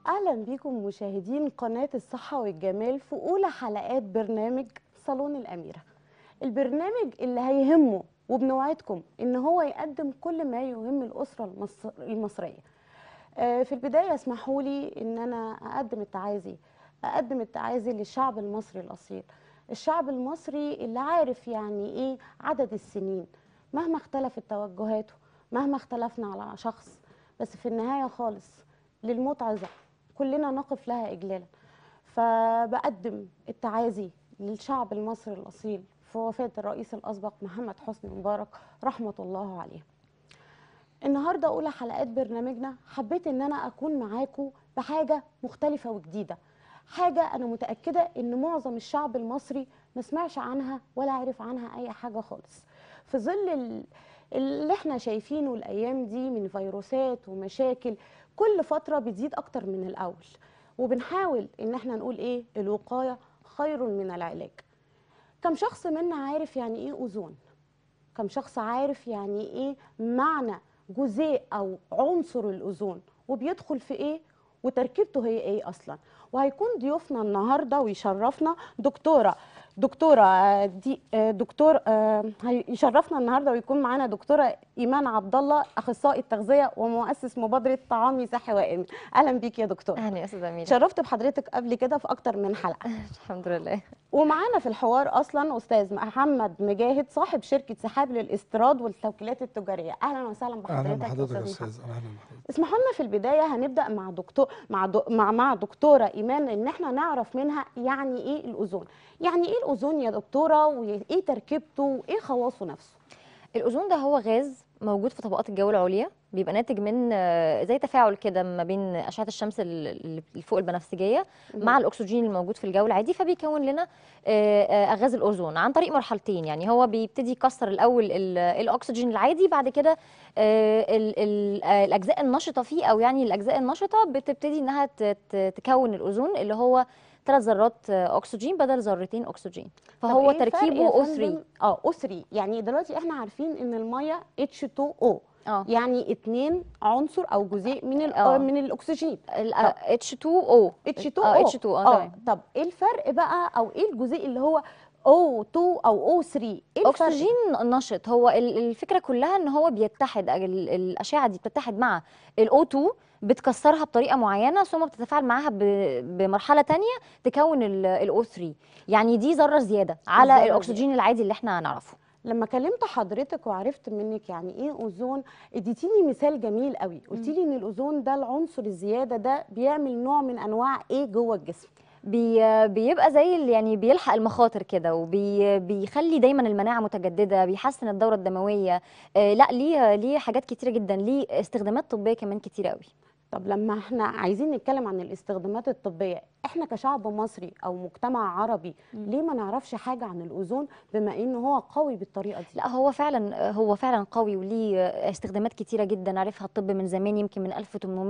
اهلا بيكم مشاهدين قناه الصحه والجمال في اولى حلقات برنامج صالون الاميره البرنامج اللي هيهمه وبنوعدكم ان هو يقدم كل ما يهم الاسره المصر المصريه آه، في البدايه اسمحوا لي ان انا اقدم التعازي اقدم التعازي للشعب المصري الاصيل الشعب المصري اللي عارف يعني ايه عدد السنين مهما اختلفت توجهاته مهما اختلفنا على شخص بس في النهايه خالص للموت عزة كلنا نقف لها إجلالا فبقدم التعازي للشعب المصري الأصيل في وفاة الرئيس الأسبق محمد حسني مبارك رحمة الله عليه النهاردة أولى حلقات برنامجنا حبيت إن أنا أكون معاكم بحاجة مختلفة وجديدة حاجة أنا متأكدة إن معظم الشعب المصري ما سمعش عنها ولا عرف عنها أي حاجة خالص في ظل ال- اللي احنا شايفينه الأيام دي من فيروسات ومشاكل كل فترة بتزيد أكتر من الأول وبنحاول إن احنا نقول إيه الوقاية خير من العلاج كم شخص منا عارف يعني إيه أوزون كم شخص عارف يعني إيه معنى جزيء أو عنصر الأوزون وبيدخل في إيه وتركيبته هي إيه أصلا وهيكون ضيوفنا النهاردة ويشرفنا دكتورة دكتورة آه، دي آه، دكتور آه، هيشرفنا النهارده ويكون معانا دكتورة إيمان عبد الله أخصائي التغذية ومؤسس مبادرة طعامي صحي وآمن أهلا بيك يا دكتور اهلا يا استاذه اميره شرفت بحضرتك قبل كده في أكتر من حلقة الحمد لله ومعانا في الحوار اصلا استاذ محمد مجاهد صاحب شركه سحاب للاستيراد والتوكيلات التجاريه اهلا وسهلا بحضرتك اهلا بحضرتك يا محمد. استاذ اهلا بحضرتك اسمحوا لنا في البدايه هنبدا مع دكتور مع دو مع مع دكتوره ايمان ان احنا نعرف منها يعني ايه الاوزون يعني ايه الاوزون يا دكتوره وايه تركيبته وايه خواصه نفسه الاوزون ده هو غاز موجود في طبقات الجو العليا بيبقى ناتج من آه، زي تفاعل كده ما بين اشعه الشمس ال- اللي فوق البنفسجيه مع الاكسجين الموجود في الجو العادي فبيكون لنا آه، آه، غاز الاوزون عن طريق مرحلتين يعني هو بيبتدي يكسر الاول ال- الاكسجين العادي بعد كده آه، ال- ال- آه، الاجزاء النشطه فيه او يعني الاجزاء النشطه بتبتدي انها ت- ت- تكون الاوزون اللي هو ثلاث ذرات آه، اكسجين بدل ذرتين اكسجين طب فهو إيه الفرق تركيبه يا او فندم؟ 3 اه او 3 يعني دلوقتي احنا عارفين ان الميه H2O اه يعني اتنين عنصر او جزيء من ال- آه. من الاكسجين ال طب. H2O H2O اه H2 اه تمام طب ايه الفرق بقى او ايه الجزيء اللي هو O2 او O3 ايه الفرق؟ اكسجين نشط هو ال- الفكره كلها ان هو بيتحد ال- الاشعه دي بتتحد مع الاو2 بتكسرها بطريقه معينه ثم بتتفاعل معاها ب- بمرحله تانية تكون الاو 3 يعني دي ذره زياده على ذرة الاكسجين العادي اللي احنا نعرفه لما كلمت حضرتك وعرفت منك يعني ايه اوزون اديتيني مثال جميل قوي قلتي لي ان الاوزون ده العنصر الزياده ده بيعمل نوع من انواع ايه جوه الجسم بي بيبقى زي ال- يعني بيلحق المخاطر كده وبيخلي دايما المناعه متجدده بيحسن الدوره الدمويه آه لا ليه ليه حاجات كتيره جدا ليه استخدامات طبيه كمان كتيره قوي طب لما احنا عايزين نتكلم عن الاستخدامات الطبيه احنا كشعب مصري او مجتمع عربي ليه ما نعرفش حاجه عن الاوزون بما ان هو قوي بالطريقه دي لا هو فعلا هو فعلا قوي وليه استخدامات كتيره جدا عرفها الطب من زمان يمكن من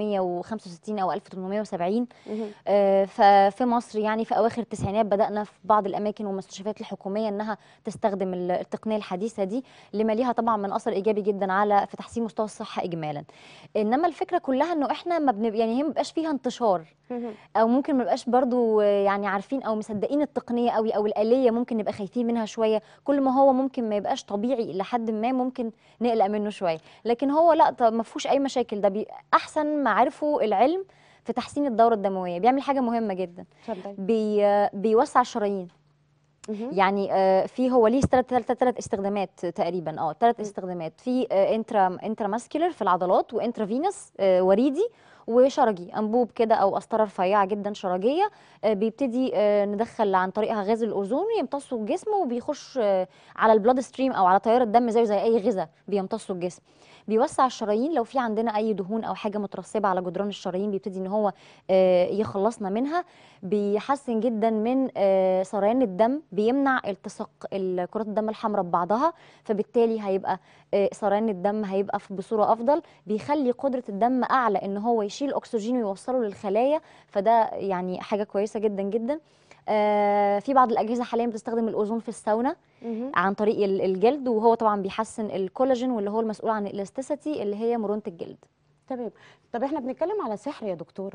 1865 او 1870 مهم. آه، ففي مصر يعني في اواخر التسعينات بدانا في بعض الاماكن والمستشفيات الحكوميه انها تستخدم ال- التقنيه الحديثه دي لما ليها طبعا من اثر ايجابي جدا على في تحسين مستوى الصحه اجمالا انما الفكره كلها انه احنا ما بنب... يعني هي ما بيبقاش فيها انتشار مهم. او ممكن ما نبقاش برضو آه، يعني عارفين او مصدقين التقنيه قوي او الاليه ممكن نبقى خايفين منها شويه كل ما هو ممكن ما يبقاش طبيعي لحد ما ممكن نقلق منه شويه لكن هو لا طب ما فيهوش اي مشاكل ده بي احسن ما عرفه العلم في تحسين الدوره الدمويه بيعمل حاجه مهمه جدا اتفضلي بي آه، بيوسع الشرايين مهم. يعني آه، في هو ليه ثلاث ثلاث ثلاث استخدامات تقريبا اه ثلاث م. استخدامات في آه، انترا انترا ماسكولار في العضلات وانترا فينس آه، وريدي وشرجي انبوب كده او قسطره رفيعه جدا شرجيه آه، بيبتدي آه، ندخل عن طريقها غاز الاوزون يمتصه الجسم وبيخش آه، على البلاد ستريم او على تيار الدم زيه زي اي غذاء بيمتصه الجسم بيوسع الشرايين لو في عندنا اي دهون او حاجه مترسبه على جدران الشرايين بيبتدي ان هو آه، يخلصنا منها بيحسن جدا من آه، سريان الدم بيمنع التصاق ال- كرات الدم الحمراء ببعضها فبالتالي هيبقى آه، سريان الدم هيبقى في- بصوره افضل بيخلي قدره الدم اعلى ان هو يشيل الاكسجين ويوصله للخلايا فده يعني حاجه كويسه جدا جدا آه، في بعض الاجهزه حاليا بتستخدم الاوزون في الساونا مهم. عن طريق ال- الجلد وهو طبعا بيحسن الكولاجين واللي هو المسؤول عن الالاستيسيتي اللي هي مرونه الجلد تمام طب احنا بنتكلم على سحر يا دكتوره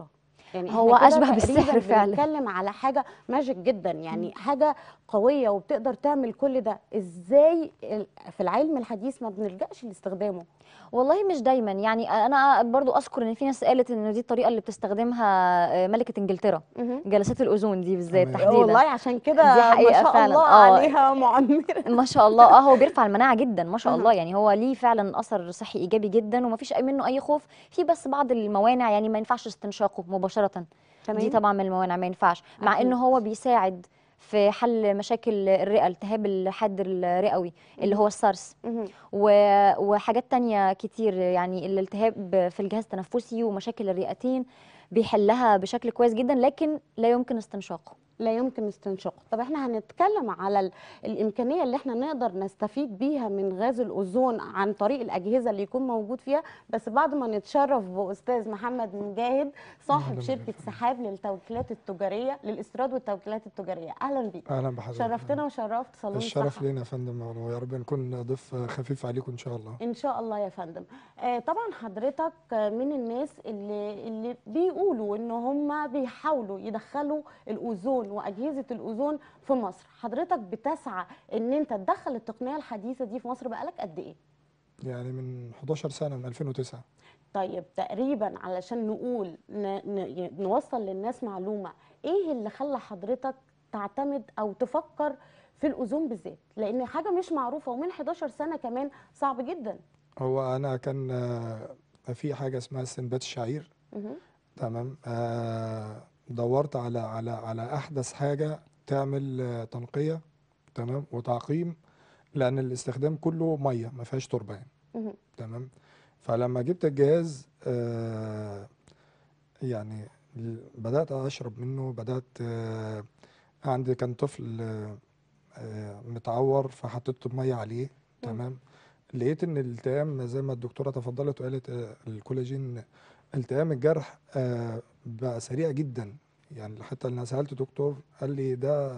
يعني هو إحنا كده أشبه بالسحر تقريباً فعلا. بنتكلم على حاجه ماجيك جدا يعني حاجه قويه وبتقدر تعمل كل ده ازاي ال- في العلم الحديث ما بنلجاش لاستخدامه والله مش دايما يعني انا برضو اذكر ان في ناس قالت ان دي الطريقه اللي بتستخدمها آه، ملكه انجلترا مهم. جلسات الاوزون دي بالذات تمام. تحديدا والله عشان كده دي حقيقة ما شاء فعلاً. الله آه. عليها معمره ما شاء الله اه هو بيرفع المناعه جدا ما شاء أها. الله يعني هو ليه فعلا اثر صحي ايجابي جدا وما فيش منه اي خوف في بس بعض الموانع يعني ما ينفعش استنشاقه مباشره دي طبعا من الموانع ما ينفعش مع أكيد. انه هو بيساعد في حل مشاكل الرئه التهاب الحاد الرئوي اللي مهم. هو السارس مهم. و- وحاجات تانية كتير يعني الالتهاب في الجهاز التنفسي ومشاكل الرئتين بيحلها بشكل كويس جدا لكن لا يمكن استنشاقه لا يمكن استنشاقه طب احنا هنتكلم على ال- الامكانيه اللي احنا نقدر نستفيد بيها من غاز الاوزون عن طريق الاجهزه اللي يكون موجود فيها بس بعد ما نتشرف باستاذ محمد مجاهد صاحب أهلاً شركه بك. سحاب للتوكيلات التجاريه للاستيراد والتوكيلات التجاريه اهلا بيك اهلا بحضرتك شرفتنا وشرفت صالون الشرف الصحه لينا يا فندم ويا رب نكون ضيف خفيف عليكم ان شاء الله ان شاء الله يا فندم آه طبعا حضرتك آه، من الناس اللي اللي بيقولوا ان هم بيحاولوا يدخلوا الاوزون واجهزه الاوزون في مصر حضرتك بتسعى ان انت تدخل التقنيه الحديثه دي في مصر بقالك قد ايه يعني من 11 سنه من 2009 طيب تقريبا علشان نقول ن ن نوصل للناس معلومه ايه اللي خلى حضرتك تعتمد او تفكر في الاوزون بالذات لان حاجه مش معروفه ومن 11 سنه كمان صعب جدا هو انا كان آه، في حاجه اسمها استنبات الشعير مهم. تمام آه، دورت على على على احدث حاجه تعمل آه، تنقيه تمام وتعقيم لان الاستخدام كله ميه ما فيهاش تربه يعني مهم. تمام فلما جبت الجهاز آه، يعني ل- بدأت أشرب منه بدأت آه، عندي كان طفل آه، آه، متعور فحطيت مية عليه تمام لقيت ان الالتئام زي ما الدكتورة تفضلت وقالت آه، الكولاجين التئام الجرح آه، بقى سريع جدا يعني حتى انا سألت دكتور قال لي ده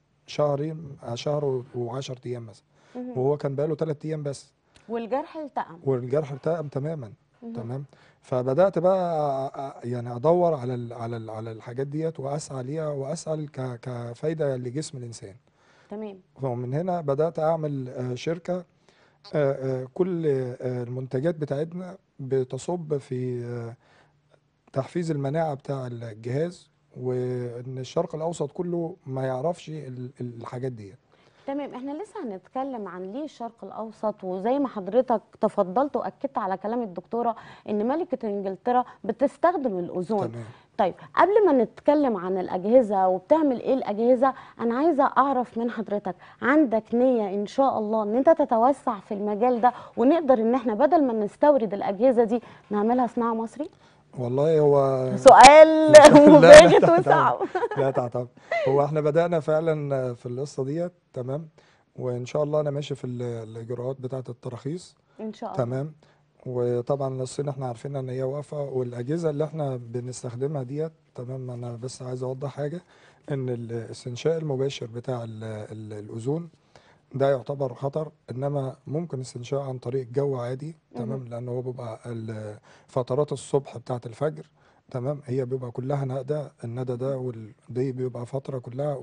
شهرين آه، شهر و10 ايام مثلا مهم. وهو كان بقاله 3 ايام بس والجرح التئم والجرح التئم تماما مهم. تمام فبدات بقى أ- أ- يعني ادور على ال على ال على الحاجات ديت واسعى ليها واسال ك كفايده لجسم الانسان تمام ومن هنا بدات اعمل آه، شركه آه، آه، كل آه، المنتجات بتاعتنا بتصب في آه، تحفيز المناعه بتاع الجهاز وان الشرق الاوسط كله ما يعرفش ال- الحاجات ديت تمام احنا لسه هنتكلم عن ليه الشرق الاوسط وزي ما حضرتك تفضلت واكدت على كلام الدكتوره ان ملكه انجلترا بتستخدم الاوزون تمام طيب قبل ما نتكلم عن الاجهزه وبتعمل ايه الاجهزه انا عايزه اعرف من حضرتك عندك نيه ان شاء الله ان انت تتوسع في المجال ده ونقدر ان احنا بدل ما نستورد الاجهزه دي نعملها صناعه مصري والله هو سؤال لا، لا، مباغت تعتمد. وصعب لا تعتمد هو احنا بدأنا فعلا في القصة ديت تمام وإن شاء الله أنا ماشي في ال- الإجراءات بتاعة التراخيص ان شاء الله تمام وطبعا الصين احنا عارفين ان هي واقفة والأجهزة اللي احنا بنستخدمها ديت تمام أنا بس عايز أوضح حاجة إن الاستنشاق المباشر بتاع ال- ال- الأوزون ده يعتبر خطر انما ممكن استنشاق عن طريق الجو عادي تمام لان هو بيبقى ال- فترات الصبح بتاعه الفجر تمام هي بيبقى كلها ندى الندى ده ودي بيبقى فتره كلها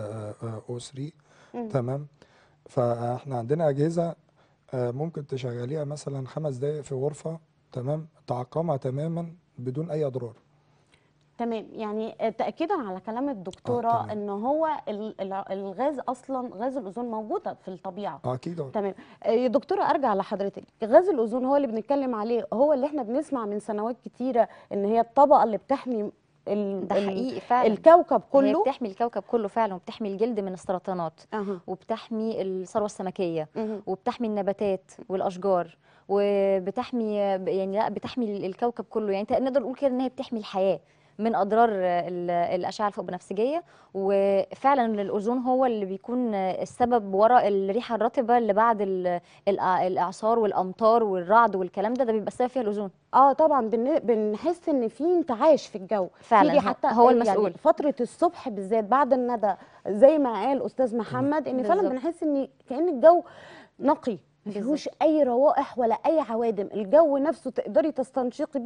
او 3 مم. تمام فاحنا عندنا اجهزه آه، ممكن تشغليها مثلا خمس دقائق في غرفه تمام تعقمها تماما بدون اي اضرار تمام يعني تأكيدا على كلام الدكتورة تمام. ان هو ال- ال- الغاز اصلا غاز الاوزون موجودة في الطبيعة اه اكيد آه. تمام آه، يا دكتورة ارجع لحضرتك غاز الاوزون هو اللي بنتكلم عليه هو اللي احنا بنسمع من سنوات كتيرة ان هي الطبقة اللي بتحمي ال- ده ال- حقيقي فعلا الكوكب هي كله بتحمي الكوكب كله فعلا وبتحمي الجلد من السرطانات أها. وبتحمي الثروه السمكيه مهم. وبتحمي النباتات والاشجار وبتحمي يعني لا بتحمي ال- الكوكب كله يعني نقدر نقول كده ان هي بتحمي الحياه من اضرار ال- الاشعه الفوق بنفسجيه وفعلا الاوزون هو اللي بيكون السبب وراء الريحه الرطبه اللي بعد ال- الأع- الاعصار والامطار والرعد والكلام ده ده بيبقى السبب فيها الاوزون اه طبعا بن- بنحس ان في انتعاش في الجو فعلا تيجي هو- حتى هو يعني المسؤول. فتره الصبح بالذات بعد الندى زي ما قال استاذ محمد ان فعلا بالظبط. بنحس ان كان الجو نقي ما فيهوش اي روائح ولا اي عوادم الجو نفسه تقدري تستنشقي بيه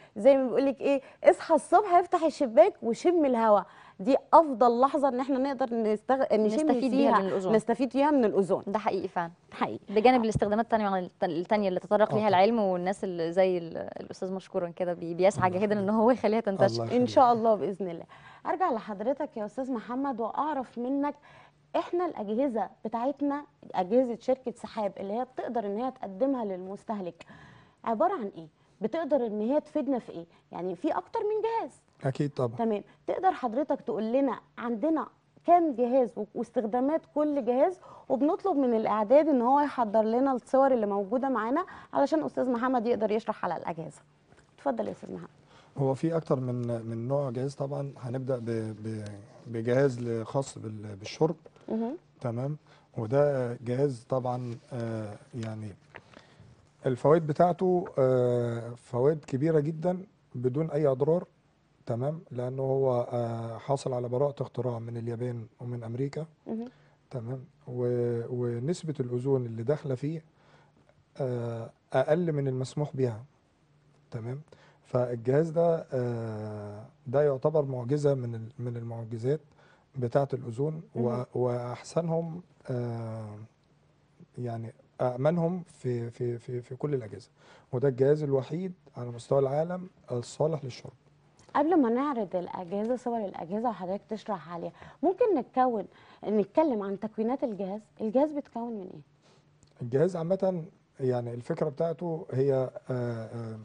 زي ما بيقول لك ايه اصحى الصبح افتح الشباك وشم الهواء دي افضل لحظه ان احنا نقدر نستغ... نشم نستفيد بيها فيها من الأوزون. نستفيد فيها من الاوزون ده حقيقي فعلا حقيقي بجانب الاستخدامات التانية التانية اللي تطرق آه ليها طبعا. العلم والناس اللي زي ال- الاستاذ مشكورا كده بي- بيسعى الله جاهدا ان يخليك. هو يخليها تنتشر الله ان يخليك شاء الله باذن الله ارجع لحضرتك يا استاذ محمد واعرف منك احنا الاجهزه بتاعتنا اجهزه شركه سحاب اللي هي بتقدر ان هي تقدمها للمستهلك عباره عن ايه بتقدر ان هي تفيدنا في ايه يعني في اكتر من جهاز اكيد طبعا تمام تقدر حضرتك تقول لنا عندنا كام جهاز و- واستخدامات كل جهاز وبنطلب من الاعداد ان هو يحضر لنا الصور اللي موجوده معانا علشان استاذ محمد يقدر يشرح على الاجهزه اتفضل يا استاذ محمد هو في اكتر من من نوع جهاز طبعا هنبدا ب ب بجهاز خاص بال- بالشرب مهم. تمام وده جهاز طبعا آه، يعني الفوائد بتاعته آه، فوائد كبيره جدا بدون اي اضرار تمام لانه هو آه، حاصل على براءه اختراع من اليابان ومن امريكا مهم. تمام و- ونسبه الاوزون اللي داخله فيه آه، اقل من المسموح بها تمام فالجهاز ده آه، ده يعتبر معجزه من ال- من المعجزات بتاعه الاوزون و- مهم. واحسنهم آه، يعني امنهم في في في في كل الاجهزه وده الجهاز الوحيد على مستوى العالم الصالح للشرب قبل ما نعرض الاجهزه صور الاجهزه وحضرتك تشرح عليها ممكن نتكون نتكلم عن تكوينات الجهاز الجهاز بيتكون من ايه الجهاز عامة يعني الفكرة بتاعته هي آه، آه،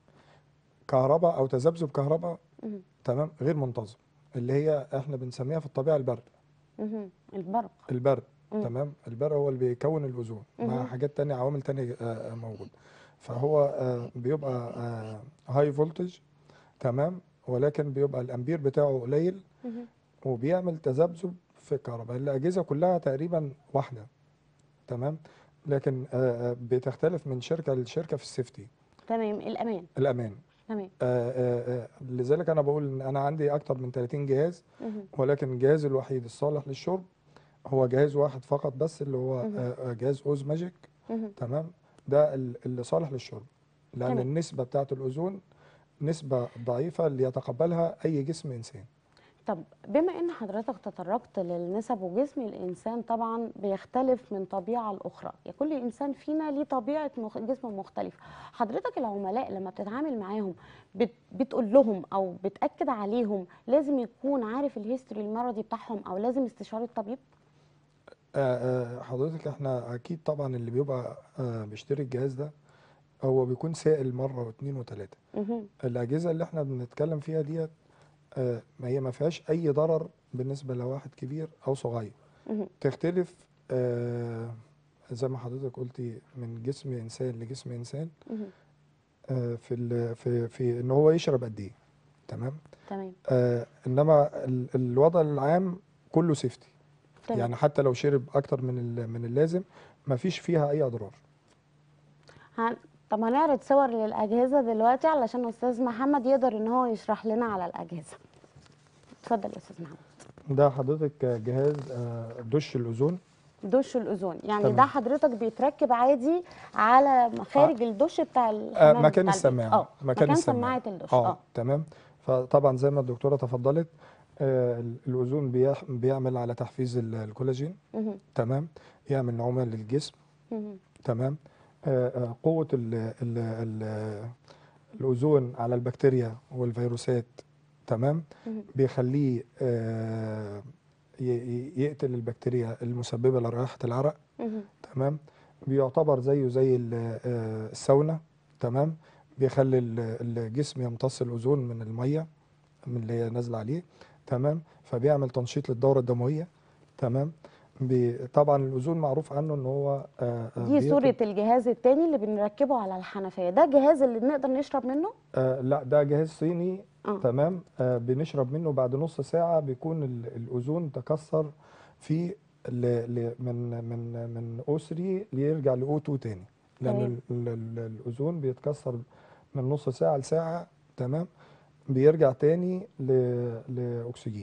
كهرباء أو تذبذب كهرباء مهم. تمام غير منتظم اللي هي احنا بنسميها في الطبيعة البرد مهم. البرق البرد مم. تمام البرد هو اللي بيكون الأوزون مع مهم. حاجات تانية عوامل تانية آه، آه، موجودة فهو آه، بيبقى هاي فولتج تمام ولكن بيبقى الأمبير بتاعه قليل مهم. وبيعمل تذبذب في الكهرباء الأجهزة كلها تقريبا واحدة تمام لكن آه، آه، بتختلف من شركة لشركة في السيفتي تمام الامان الأمان تمام آه، آه، آه، لذلك أنا بقول إن أنا عندي أكتر من 30 جهاز مهم. ولكن الجهاز الوحيد الصالح للشرب هو جهاز واحد فقط بس اللي هو مهم. آه، آه، جهاز أوز ماجيك مهم. تمام ده ال- اللي صالح للشرب لأن تمام. النسبة بتاعة الأوزون نسبة ضعيفة اللي يتقبلها أي جسم إنسان طب بما ان حضرتك تطرقت للنسب وجسم الانسان طبعا بيختلف من طبيعه لاخرى يعني كل انسان فينا ليه طبيعه مخ... جسم مختلفه حضرتك العملاء لما بتتعامل معاهم بت... بتقول لهم او بتاكد عليهم لازم يكون عارف الهيستوري المرضي بتاعهم او لازم استشاره طبيب آه، آه، حضرتك احنا اكيد طبعا اللي بيبقى آه، بيشتري الجهاز ده هو بيكون سائل مره واثنين وثلاثه مهم. الاجهزه اللي احنا بنتكلم فيها ديت آه، ما هي ما فيهاش اي ضرر بالنسبه لواحد كبير او صغير مهم. تختلف آه، زي ما حضرتك قلتي من جسم انسان لجسم انسان مهم. آه، في ال- في في ان هو يشرب قد ايه تمام تمام آه، انما ال- الوضع العام كله سيفتي تمام يعني حتى لو شرب اكتر من ال- من اللازم ما فيش فيها اي اضرار هن... طب هنعرض صور للاجهزه دلوقتي علشان استاذ محمد يقدر ان هو يشرح لنا على الاجهزه اتفضل يا استاذ محمد ده حضرتك جهاز آه، دش الاوزون دش الاوزون يعني تمام. ده حضرتك بيتركب عادي على مخارج الدش بتاع آه، الحمام مكان بتاع البيت. السماعه اه مكان السماعه سماعه الدش اه اه تمام فطبعا زي ما الدكتوره تفضلت آه، ال- الاوزون بيح- بيعمل على تحفيز ال- الكولاجين مهم. تمام يعمل نعومه للجسم مهم. تمام آه، آه، قوه ال ال ال الاوزون على البكتيريا والفيروسات تمام مهم. بيخليه آه، ي- ي- يقتل البكتيريا المسببه لرائحه العرق مهم. تمام بيعتبر زيه زي ال- آه، الساونا تمام بيخلي ال- الجسم يمتص الاوزون من الميه من اللي هي نازله عليه تمام فبيعمل تنشيط للدوره الدمويه تمام بي- طبعا الاوزون معروف عنه ان هو آه، آه، دي بيقتل- صورة الجهاز التاني اللي بنركبه على الحنفية ده جهاز اللي بنقدر نشرب منه آه لا ده جهاز صيني اه تمام آه بنشرب منه بعد نص ساعه بيكون ال- الاوزون تكسر في ل ل من من من او 3 ليرجع لاو 2 تاني لان تمام. ال- ال- ال- الاوزون بيتكسر من نص ساعه لساعه تمام بيرجع تاني ل- لاكسجين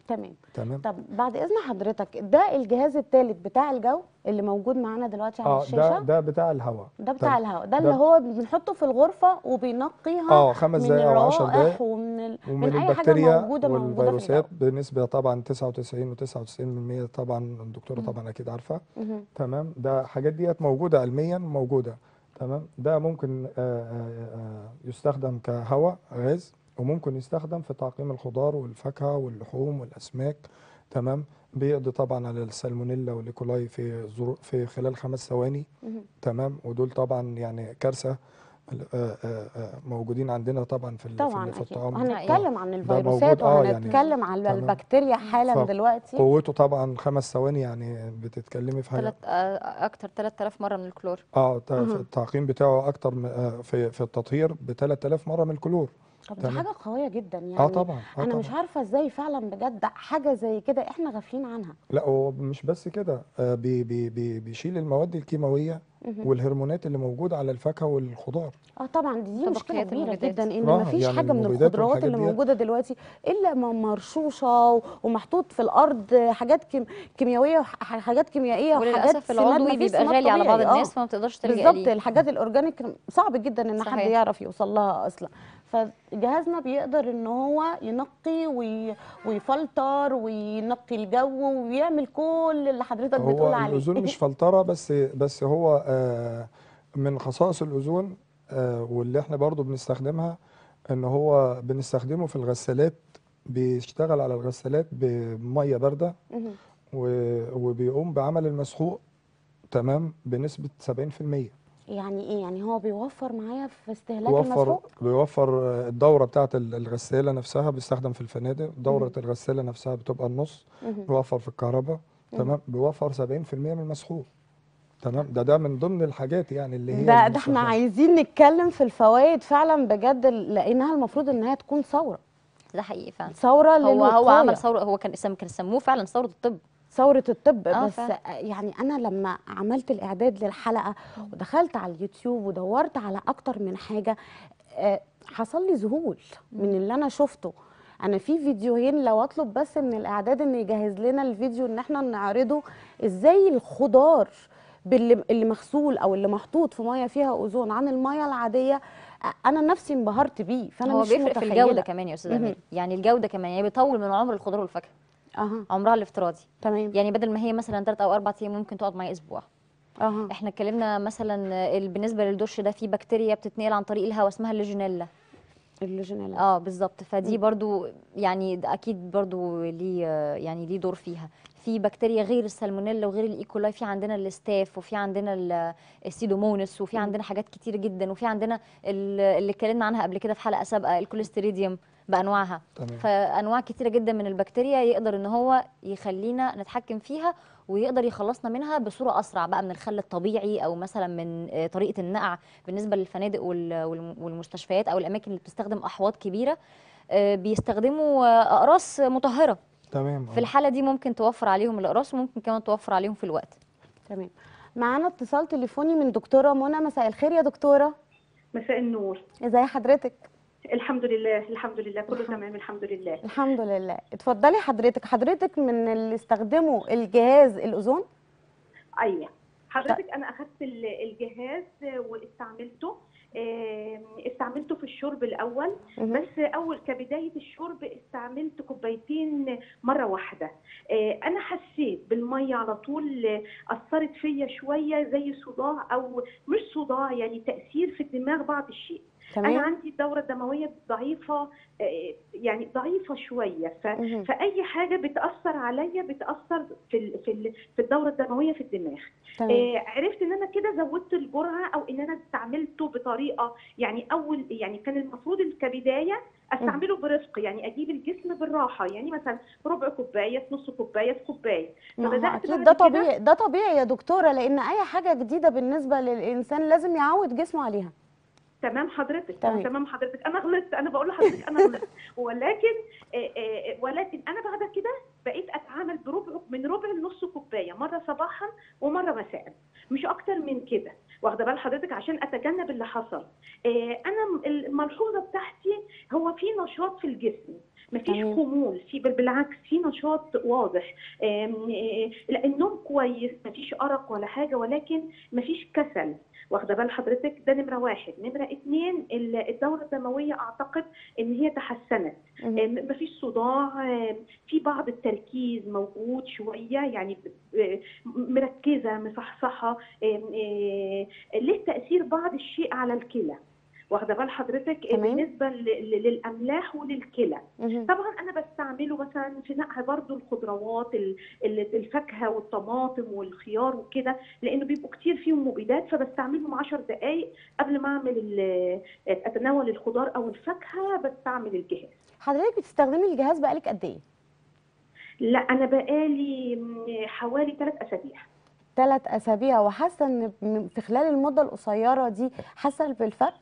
تمام تمام طب بعد اذن حضرتك ده الجهاز الثالث بتاع الجو اللي موجود معانا دلوقتي على اه ده الشاشه ده بتاع الهواء ده بتاع تمام. الهواء ده ده- اللي هو بنحطه في الغرفه وبينقيها اه خمس من دقايق او 10 الروائح دقايق ومن ال... ومن من اي حاجه البكتيريا موجوده موجوده في والفيروسات الجو بنسبة طبعا 99 و99% طبعا الدكتورة مم. طبعا أكيد عارفة مهم. تمام ده حاجات ديت موجودة علميا موجودة تمام ده ممكن آه، آه، آه، يستخدم كهواء غاز وممكن يستخدم في تعقيم الخضار والفاكهة واللحوم والأسماك تمام بيقضي طبعا على السالمونيلا والإيكولاي في ظرو- في خلال خمس ثواني مهم. تمام ودول طبعا يعني كارثة آه، آه، آه، موجودين عندنا طبعا في ال- في طبعا ال- في اكيد الطعام وهنتكلم عن موجود، الفيروسات آه، يعني وهنتكلم عن تمام. البكتيريا حالا ف- دلوقتي قوته طبعا خمس ثواني يعني بتتكلمي في حاجة تلات آه، اكتر 3000 مره من الكلور اه ت- في أها. التعقيم بتاعه اكتر من آه، في في التطهير ب 3000 مره من الكلور طب دي تمام. حاجه قويه جدا يعني اه طبعا اه انا مش طبعا عارفه ازاي فعلا بجد حاجه زي كده احنا غافلين عنها لا هو مش بس كده آه بي بي بي بيشيل المواد الكيماويه مهم. والهرمونات اللي موجوده على الفاكهه والخضار اه طبعا دي, دي مشكله طبقيات كبيره المبيدات. جدا ان آه، مفيش يعني حاجه من المبيدات الخضروات والحاجات اللي ديت. موجوده دلوقتي الا ما مرشوشه و- ومحطوط في الارض حاجات كيم كيميائيه وح- حاجات كيميائيه وحاجات وللاسف سماد العضوي مفيش بيبقى سماد غالي على بعض طبيعي. آه. الناس فما بتقدرش تلجأ بالظبط ليه الحاجات الاورجانيك صعب جدا ان حد صحيح. يعرف يوصل لها اصلا فجهازنا بيقدر ان هو ينقي وي... ويفلتر وينقي الجو ويعمل كل اللي حضرتك هو بتقول عليه الاوزون مش فلتره بس بس هو آه من خصائص الاوزون آه واللي احنا برضو بنستخدمها ان هو بنستخدمه في الغسالات بيشتغل على الغسالات بميه بارده مهم. و- وبيقوم بعمل المسحوق تمام بنسبة 70% يعني ايه يعني هو بيوفر معايا في استهلاك بيوفر المسحوق بيوفر آه، الدورة بتاعة ال- الغسالة نفسها بيستخدم في الفنادق دورة الغسالة نفسها بتبقى النص مهم. بيوفر في الكهرباء تمام بيوفر 70% من المسحوق تمام ده ده من ضمن الحاجات يعني اللي هي ده ده احنا المستخدمة. عايزين نتكلم في الفوائد فعلا بجد لانها المفروض انها تكون ثوره ده حقيقي فعلا ثوره هو هو للوقاية. عمل ثوره هو كان اسم كان سموه فعلا ثوره الطب ثورة الطب آه بس فعلا. يعني أنا لما عملت الإعداد للحلقة ودخلت على اليوتيوب ودورت على أكتر من حاجة آه، حصل لي ذهول من اللي أنا شفته أنا في فيديوهين لو أطلب بس من الإعداد إن يجهز لنا الفيديو إن إحنا نعرضه إزاي الخضار باللي اللي مغسول أو اللي محطوط في مية فيها أوزون عن المية العادية آه، أنا نفسي انبهرت بيه فأنا هو مش بيفرق في متخيلة الجوده كمان يا استاذ مهم. امير يعني الجوده كمان يعني بيطول من عمر الخضار والفاكهه أها عمرها الافتراضي تمام يعني بدل ما هي مثلا 3 او 4 ايام ممكن تقعد معايا اسبوع أها احنا اتكلمنا مثلا ال- بالنسبه للدش ده في بكتيريا بتتنقل عن طريق الهواء اسمها الليجونيلا الليجونيلا اه بالظبط فدي مم. برضو يعني ده اكيد برضو ليه آه، يعني ليه دور فيها في بكتيريا غير السالمونيلا وغير الايكولاي في عندنا الاستاف وفي عندنا ال- السيدومونس وفي مم. عندنا حاجات كتير جدا وفي عندنا ال- اللي اتكلمنا عنها قبل كده في حلقه سابقه الكوليستيريديوم بانواعها تمام فانواع كتيره جدا من البكتيريا يقدر ان هو يخلينا نتحكم فيها ويقدر يخلصنا منها بصوره اسرع بقى من الخل الطبيعي او مثلا من آه، طريقه النقع بالنسبه للفنادق وال- والم- والمستشفيات او الاماكن اللي بتستخدم احواض كبيره آه، بيستخدموا آه، اقراص مطهره تمام في الحاله دي ممكن توفر عليهم الاقراص وممكن كمان توفر عليهم في الوقت تمام معانا اتصال تليفوني من دكتورة منى مساء الخير يا دكتورة مساء النور ازي حضرتك الحمد لله الحمد لله كله تمام الحمد لله الحمد لله اتفضلي حضرتك حضرتك من اللي استخدموا الجهاز الاوزون ايوه حضرتك انا اخذت ال- الجهاز واستعملته آم، استعملته في الشرب الاول مهم. بس اول كبدايه الشرب استعملت كوبايتين مره واحده آه، انا حسيت بالميه على طول آه، اثرت فيا شويه زي صداع او مش صداع يعني تاثير في الدماغ بعض الشيء انا تمام عندي الدوره الدمويه ضعيفه آه، يعني ضعيفه شويه ف... مهم. فاي حاجه بتاثر عليا بتاثر في ال... في ال... في الدوره الدمويه في الدماغ تمام آه عرفت ان انا كده زودت الجرعه او ان انا استعملته بطريقه يعني اول يعني كان المفروض كبدايه استعمله برفق يعني اجيب الجسم بالراحه يعني مثلا ربع كوبايه في نص كوبايه في كوبايه ما هو فبدأت اكيد بعد ده كده- طبيعي ده طبيعي يا دكتورة لان اي حاجة جديدة بالنسبة للانسان لازم يعود جسمه عليها تمام حضرتك تمام. تمام. تمام حضرتك انا غلطت انا بقول لحضرتك انا غلطت ولكن آه، آه، ولكن انا بعد كده بقيت اتعامل بربع من ربع لنص كوبايه مره صباحا ومره مساء مش اكتر من كده واخده بال حضرتك عشان اتجنب اللي حصل آه، انا م- الملحوظه بتاعتي هو في نشاط في الجسم مفيش تمام. خمول في بل بالعكس في نشاط واضح آم، آه، لا النوم كويس مفيش ارق ولا حاجه ولكن مفيش كسل واخده بال حضرتك ده نمره واحد نمره اتنين ال- الدوره الدمويه اعتقد ان هي تحسنت مهم. آم، مفيش صداع آم، في بعض التركيز موجود شويه يعني ب- ب- مركزه مصحصحه آم، آه، له تاثير بعض الشيء على الكلى واخده بال حضرتك تمام. بالنسبه ل- ل- للاملاح وللكلى مهم. طبعا انا بستعمله مثلا في نقع برضو الخضروات ال- ال- الفاكهه والطماطم والخيار وكده لانه بيبقوا كتير فيهم مبيدات فبستعملهم 10 دقائق قبل ما اعمل ال- اتناول الخضار او الفاكهه بستعمل الجهاز حضرتك بتستخدمي الجهاز بقالك قد ايه لا انا بقالي م- حوالي ثلاث اسابيع ثلاث اسابيع وحاسه ان م- في خلال المده القصيره دي حاسه بالفرق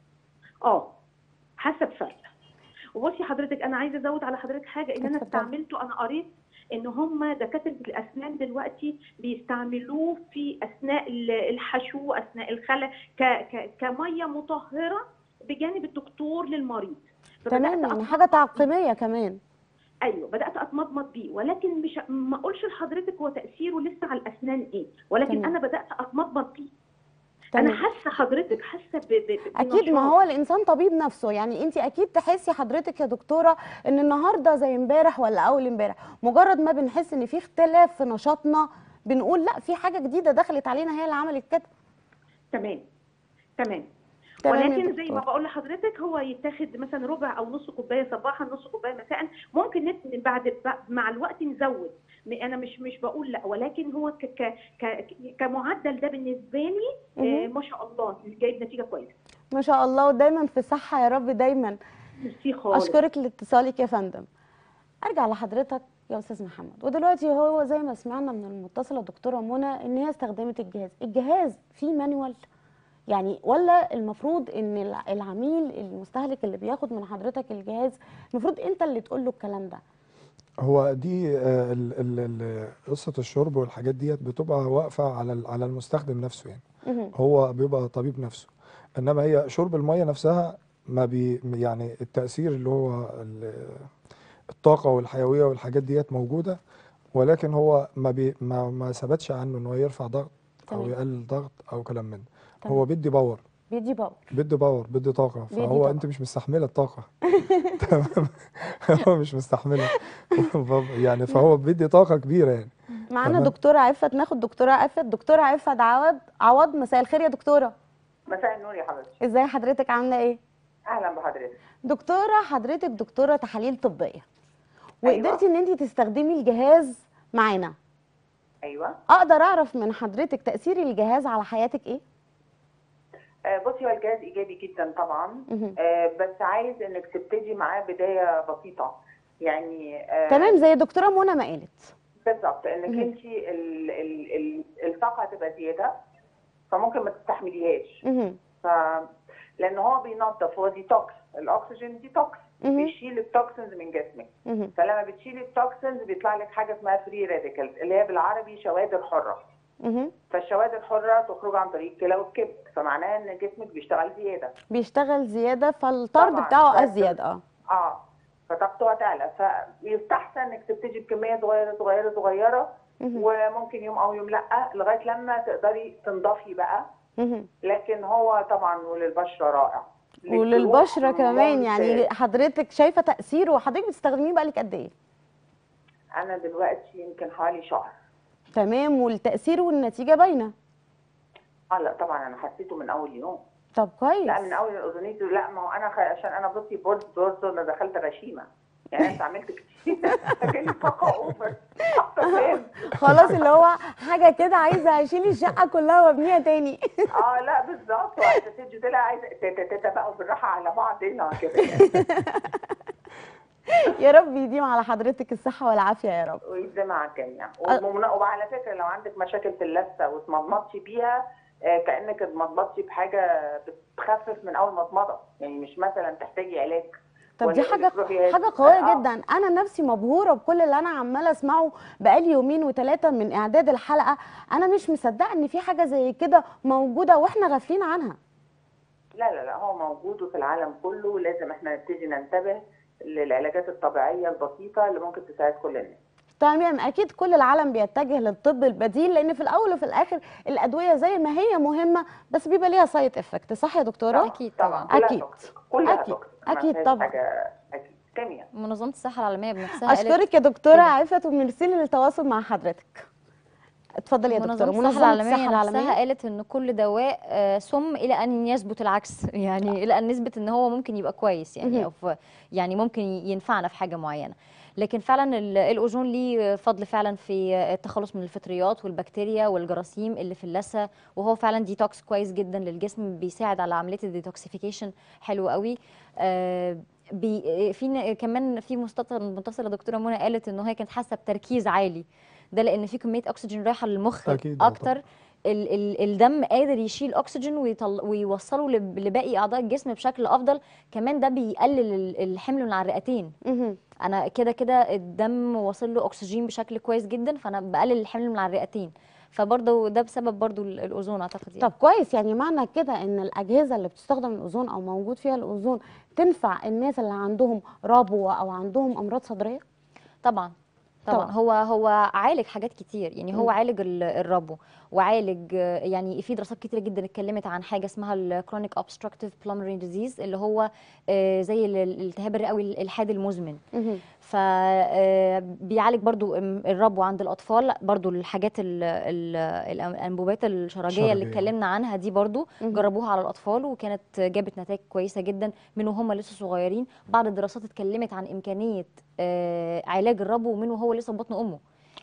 اه حسب فرق وبصي حضرتك انا عايزه ازود على حضرتك حاجه ان انا اتفضلي. استعملته انا قريت ان هم دكاتره الاسنان دلوقتي بيستعملوه في اثناء ال- الحشو اثناء الخلع ك ك كميه مطهره بجانب الدكتور للمريض فبدأت تمام يعني أتمضمض حاجه تعقيميه كمان ايوه بدات اتمضمض بيه ولكن مش ما اقولش لحضرتك هو تاثيره لسه على الاسنان ايه ولكن تمام. انا بدات اتمضمض بيه تمام. انا حاسه حضرتك حاسه ب- ب- ب- اكيد ما بنشاط. هو الانسان طبيب نفسه يعني انت اكيد تحسي حضرتك يا دكتوره ان النهارده زي امبارح ولا اول امبارح مجرد ما بنحس ان في اختلاف في نشاطنا بنقول لا في حاجه جديده دخلت علينا هي اللي عملت كده تمام تمام تمام يا ولكن زي ما دكتور. بقول لحضرتك هو يتاخد مثلا ربع او نص كوبايه صباحا نص كوبايه مساء ممكن نت- بعد ب- مع الوقت نزود م- انا مش مش بقول لا ولكن هو ك ك ك كمعدل ده بالنسبه لي آه مهم. ما شاء الله جايب نتيجه كويسه ما شاء الله ودايما في صحه يا رب دايما ميرسي خالص اشكرك لاتصالك يا فندم ارجع لحضرتك يا استاذ محمد ودلوقتي هو زي ما سمعنا من المتصله دكتوره منى ان هي استخدمت الجهاز الجهاز فيه مانوال يعني ولا المفروض ان الع- العميل المستهلك اللي بياخد من حضرتك الجهاز المفروض انت اللي تقول له الكلام ده هو دي آه، ال- ال- ال- قصة الشرب والحاجات ديت بتبقى واقفة على ال- على المستخدم نفسه يعني مهم. هو بيبقى طبيب نفسه انما هي شرب المية نفسها ما بي يعني التأثير اللي هو ال- الطاقة والحيوية والحاجات ديت موجودة ولكن هو ما بي ما ما ثبتش عنه ان هو يرفع ضغط او تمام. يقلل ضغط او كلام من ده تمام. هو بيدي باور بيدي باور بيدي باور بيدي طاقة بيدي فهو طاقة. انت مش مستحملة الطاقة تمام هو مش مستحملة يعني فهو بيدي طاقة كبيرة يعني معانا تمام. دكتوره عفت ناخد دكتوره عفت دكتوره عفت عوض عوض مساء الخير يا دكتوره مساء النور يا حضرتك ازاي حضرتك عامله ايه اهلا بحضرتك دكتوره حضرتك دكتوره تحاليل طبيه أيوة. وقدرتي ان انت تستخدمي الجهاز معانا ايوه اقدر اعرف من حضرتك تاثير الجهاز على حياتك ايه آه بصي هو الجهاز ايجابي جدا طبعا مهم. آه بس عايز انك تبتدي معاه بدايه بسيطه يعني آه تمام زي دكتوره منى ما قالت بالظبط انك مهم. انت ال- ال- ال- الطاقه هتبقى زياده فممكن ما تستحمليهاش مهم. ف لان هو بينظف هو ديتوكس الاكسجين ديتوكس مهم. بيشيل التوكسنز من جسمك مهم. فلما بتشيل التوكسنز بيطلع لك حاجه اسمها فري راديكالز اللي هي بالعربي شوادر حره مهم. فالشوادر الحره تخرج عن طريق الكلى والكبد فمعناها ان جسمك بيشتغل زياده بيشتغل زياده فالطرد طبعاً. بتاعه بس- ازيد اه اه فطاقته هتعلى فيستحسن انك تبتدي بكميه صغيره صغيره صغيره مهم. وممكن يوم او يوم لا لغايه لما تقدري تنضفي بقى مهم. لكن هو طبعا وللبشره رائع وللبشره للجروح كمان ممتاز. يعني حضرتك شايفه تاثيره وحضرتك بتستخدميه بقالك قد ايه انا دلوقتي يمكن حوالي شهر تمام والتاثير والنتيجه باينه اه لا طبعا انا حسيته من اول يوم طب كويس لا من اول الاذنيت لا ما هو انا خ... عشان انا بصي بورد دورز انا دخلت غشيمه يعني انا استعملت كتير كان طاقه اوفر فاهم خلاص اللي هو حاجه كده عايزه اشيل الشقه كلها وابنيها تاني اه لا بالظبط وعايزه تدي طلع عايزه ت- تتبقوا بالراحه على بعض هنا كده يعني يا رب يديم على حضرتك الصحه والعافيه يا رب ويبدا مع الجميع ومن- وعلى فكره لو عندك مشاكل في اللثه واتمضمضتي بيها آه، كانك اتمضمضتي بحاجه بتخفف من اول مضمضه يعني مش مثلا تحتاجي علاج طب دي ولا حاجه تروحي- حاجه قويه آه. جدا انا نفسي مبهوره بكل اللي انا عماله اسمعه بقالي يومين وثلاثه من اعداد الحلقه انا مش مصدقه ان في حاجه زي كده موجوده واحنا غافلين عنها لا لا لا هو موجود وفي العالم كله لازم احنا نبتدي ننتبه للعلاجات الطبيعيه البسيطه اللي ممكن تساعد كل الناس تمام اكيد كل العالم بيتجه للطب البديل لان في الاول وفي الاخر الادويه زي ما هي مهمه بس بيبقى ليها سايد افكت صح يا دكتوره أكيد طبعا. كلها أكيد. توكسيك. كلها أكيد. توكسيك. ما أكيد فيهاش طبعا. حاجه اكيد كيمياء منظمه الصحه العالميه بنفسها قالت اشكرك يا دكتوره كده. عفت وميرسي للتواصل مع حضرتك اتفضلي يا دكتوره منظمة الصحة العالمية نفسها قالت إن كل دواء آه، سم إلى أن يثبت العكس يعني إلى أن نثبت إن هو ممكن يبقى كويس مهم. يعني أو في- يعني ممكن ينفعنا في حاجة معينة لكن فعلا ال- الأوزون ليه فضل فعلا في التخلص من الفطريات والبكتيريا والجراثيم اللي في اللثة وهو فعلا ديتوكس كويس جدا للجسم بيساعد على عملية الديتوكسيفيكيشن حلو قوي آه، بي في ن- كمان في مستط- متصله دكتوره منى قالت ان هي كانت حاسه بتركيز عالي ده لان في كميه اكسجين رايحه للمخ أكيد، آه، اكتر ال ال الدم قادر يشيل اكسجين ويطل ويوصله لب- لباقي اعضاء الجسم بشكل افضل كمان ده بيقلل ال- الحمل من على الرئتين مهم. انا كده كده الدم واصل له اكسجين بشكل كويس جدا فانا بقلل الحمل من على الرئتين فبرضه ده بسبب برضه ال- الاوزون اعتقد يعني. طب كويس يعني معنى كده ان الاجهزه اللي بتستخدم الاوزون او موجود فيها الاوزون تنفع الناس اللي عندهم ربوه او عندهم امراض صدريه طبعا طبعا طبعاً. هو هو عالج حاجات كتير يعني هو مم. عالج ال- الربو وعالج آه، يعني في دراسات كتيره جدا اتكلمت عن حاجه اسمها الكرونيك obstructive pulmonary disease اللي هو آه، زي ال- الالتهاب الرئوي الحاد المزمن مهم. فبيعالج برضو ام- الربو عند الاطفال برضو الحاجات ال- ال- الانبوبات الشرجيه اللي الشرجية. اتكلمنا عنها دي برضو مهم. جربوها على الاطفال وكانت جابت نتائج كويسه جدا من وهم لسه صغيرين بعض الدراسات اتكلمت عن امكانيه آه، علاج الربو من وهو لسه في بطن امه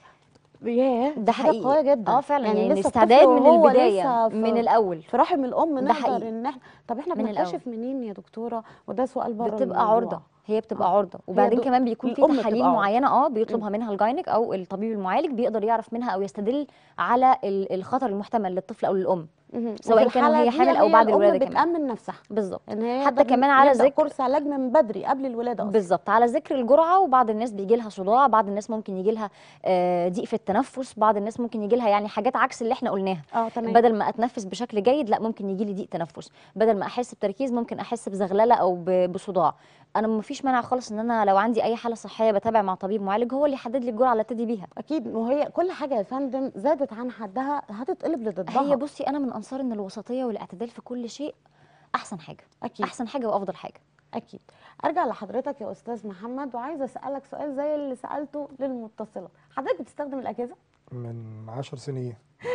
ياه ده حاجة حقيقي قويه جدا اه فعلا يعني, لسه الطفل الاستعداد من وهو البدايه لسه في- من الاول في رحم الام ده نقدر حقيقي. ان احنا طب احنا من بنكتشف منين يا دكتوره وده سؤال بره بتبقى الموضوع. عرضه هي بتبقى آه. عرضه وبعدين دو- كمان بيكون في الأم تحاليل بتبقى عرضة. معينه اه بيطلبها منها الجاينك او الطبيب المعالج بيقدر يعرف منها او يستدل على ال- الخطر المحتمل للطفل او للام مهم. سواء وفي كان الحالة وهي دي حامل أو بعد الأم الولادة كمان. بتأمن نفسها بالظبط ان هي حتى يقدر كمان على يبدأ ذكر- كورس علاج من بدري قبل الولاده اصلا بالظبط على ذكر الجرعه وبعض الناس بيجي لها صداع بعض الناس ممكن يجي لها آه، ضيق في التنفس بعض الناس ممكن يجي لها يعني حاجات عكس اللي احنا قلناها اه تمام بدل ما اتنفس بشكل جيد لا ممكن يجي لي ضيق تنفس بدل ما احس بتركيز ممكن احس بزغلله او ب- بصداع انا ما فيش مانع خالص ان انا لو عندي اي حاله صحيه بتابع مع طبيب معالج هو اللي يحدد لي الجرعه اللي ابتدي بيها اكيد وهي كل حاجه يا فندم زادت عن حدها هتتقلب لضدها هي بصي انا من انصار ان الوسطيه والاعتدال في كل شيء احسن حاجه اكيد احسن حاجه وافضل حاجه اكيد ارجع لحضرتك يا استاذ محمد وعايزه اسالك سؤال زي اللي سالته للمتصله حضرتك بتستخدم الاجهزه من 10 سنين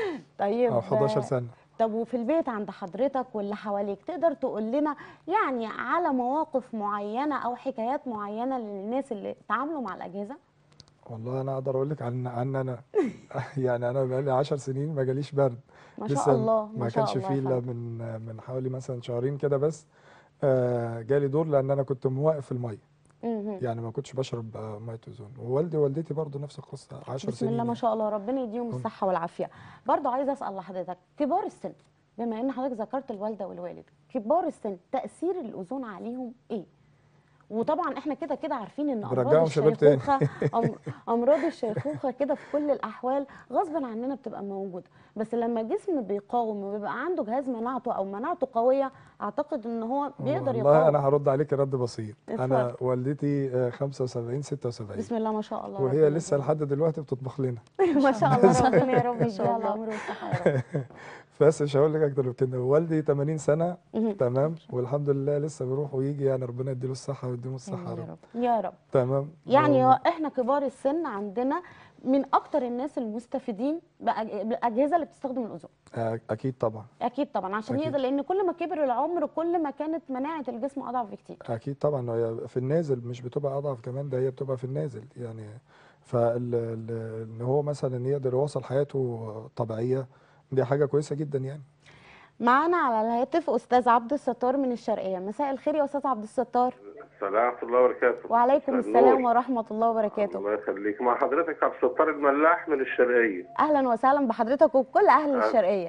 طيب او 11 سنه طب وفي البيت عند حضرتك واللي حواليك تقدر تقول لنا يعني على مواقف معينه او حكايات معينه للناس اللي تعاملوا مع الاجهزه والله انا اقدر اقول لك عن عن انا يعني انا بقالي 10 سنين ما جاليش برد ما شاء لسه الله ما ما شاء كانش الله فيه يا الا فندم. من من حوالي مثلا شهرين كده بس آه، جالي دور لان انا كنت موقف الميه مهم. يعني ما كنتش بشرب آه، ميه اوزون ووالدي ووالدتي برضو نفس القصه 10 بسم سنين الله ما يعني. شاء الله ربنا يديهم مم. الصحه والعافيه برضو عايزه اسال لحضرتك كبار السن بما ان حضرتك ذكرت الوالده والوالد كبار السن تاثير الاوزون عليهم ايه وطبعا احنا كده كده عارفين ان امراض برجعهم شباب تاني. الشيخوخه أم- امراض الشيخوخه كده في كل الاحوال غصبا عننا بتبقى موجوده بس لما الجسم بيقاوم وبيبقى عنده جهاز مناعته او مناعته قويه اعتقد ان هو بيقدر والله يقاوم انا هرد عليك رد بسيط انا اتفضل. والدتي آه، 75 76 بسم الله ما شاء الله وهي ربنا لسه يديمها. لحد دلوقتي بتطبخ لنا ما شاء الله ربنا يا رب ما شاء يديها الله. العمر والصحه يا رب بس مش هقول لك اكتر من كده والدي 80 سنه مهم. تمام والحمد لله لسه بيروح ويجي يعني ربنا يديله الصحه ويديله الصحه آمين يا يا رب رب يا رب تمام يعني و- هو احنا كبار السن عندنا من اكتر الناس المستفيدين بأج- بالاجهزه اللي بتستخدم الاوزون آه، اكيد طبعا اكيد طبعا عشان أكيد. يقدر لان كل ما كبر العمر كل ما كانت مناعه الجسم اضعف بكتير اكيد طبعا هي في النازل مش بتبقى اضعف كمان ده هي بتبقى في النازل يعني فال ال- ان هو مثلا يقدر يواصل حياته طبيعيه دي حاجه كويسه جدا يعني معانا على الهاتف استاذ عبد الستار من الشرقيه مساء الخير يا استاذ عبد الستار السلام ورحمة الله وبركاته وعليكم مساء السلام النور. ورحمه الله وبركاته الله يخليك مع حضرتك عبد الستار الملاح من الشرقية اهلا وسهلا بحضرتك وبكل اهل أهلا. الشرقيه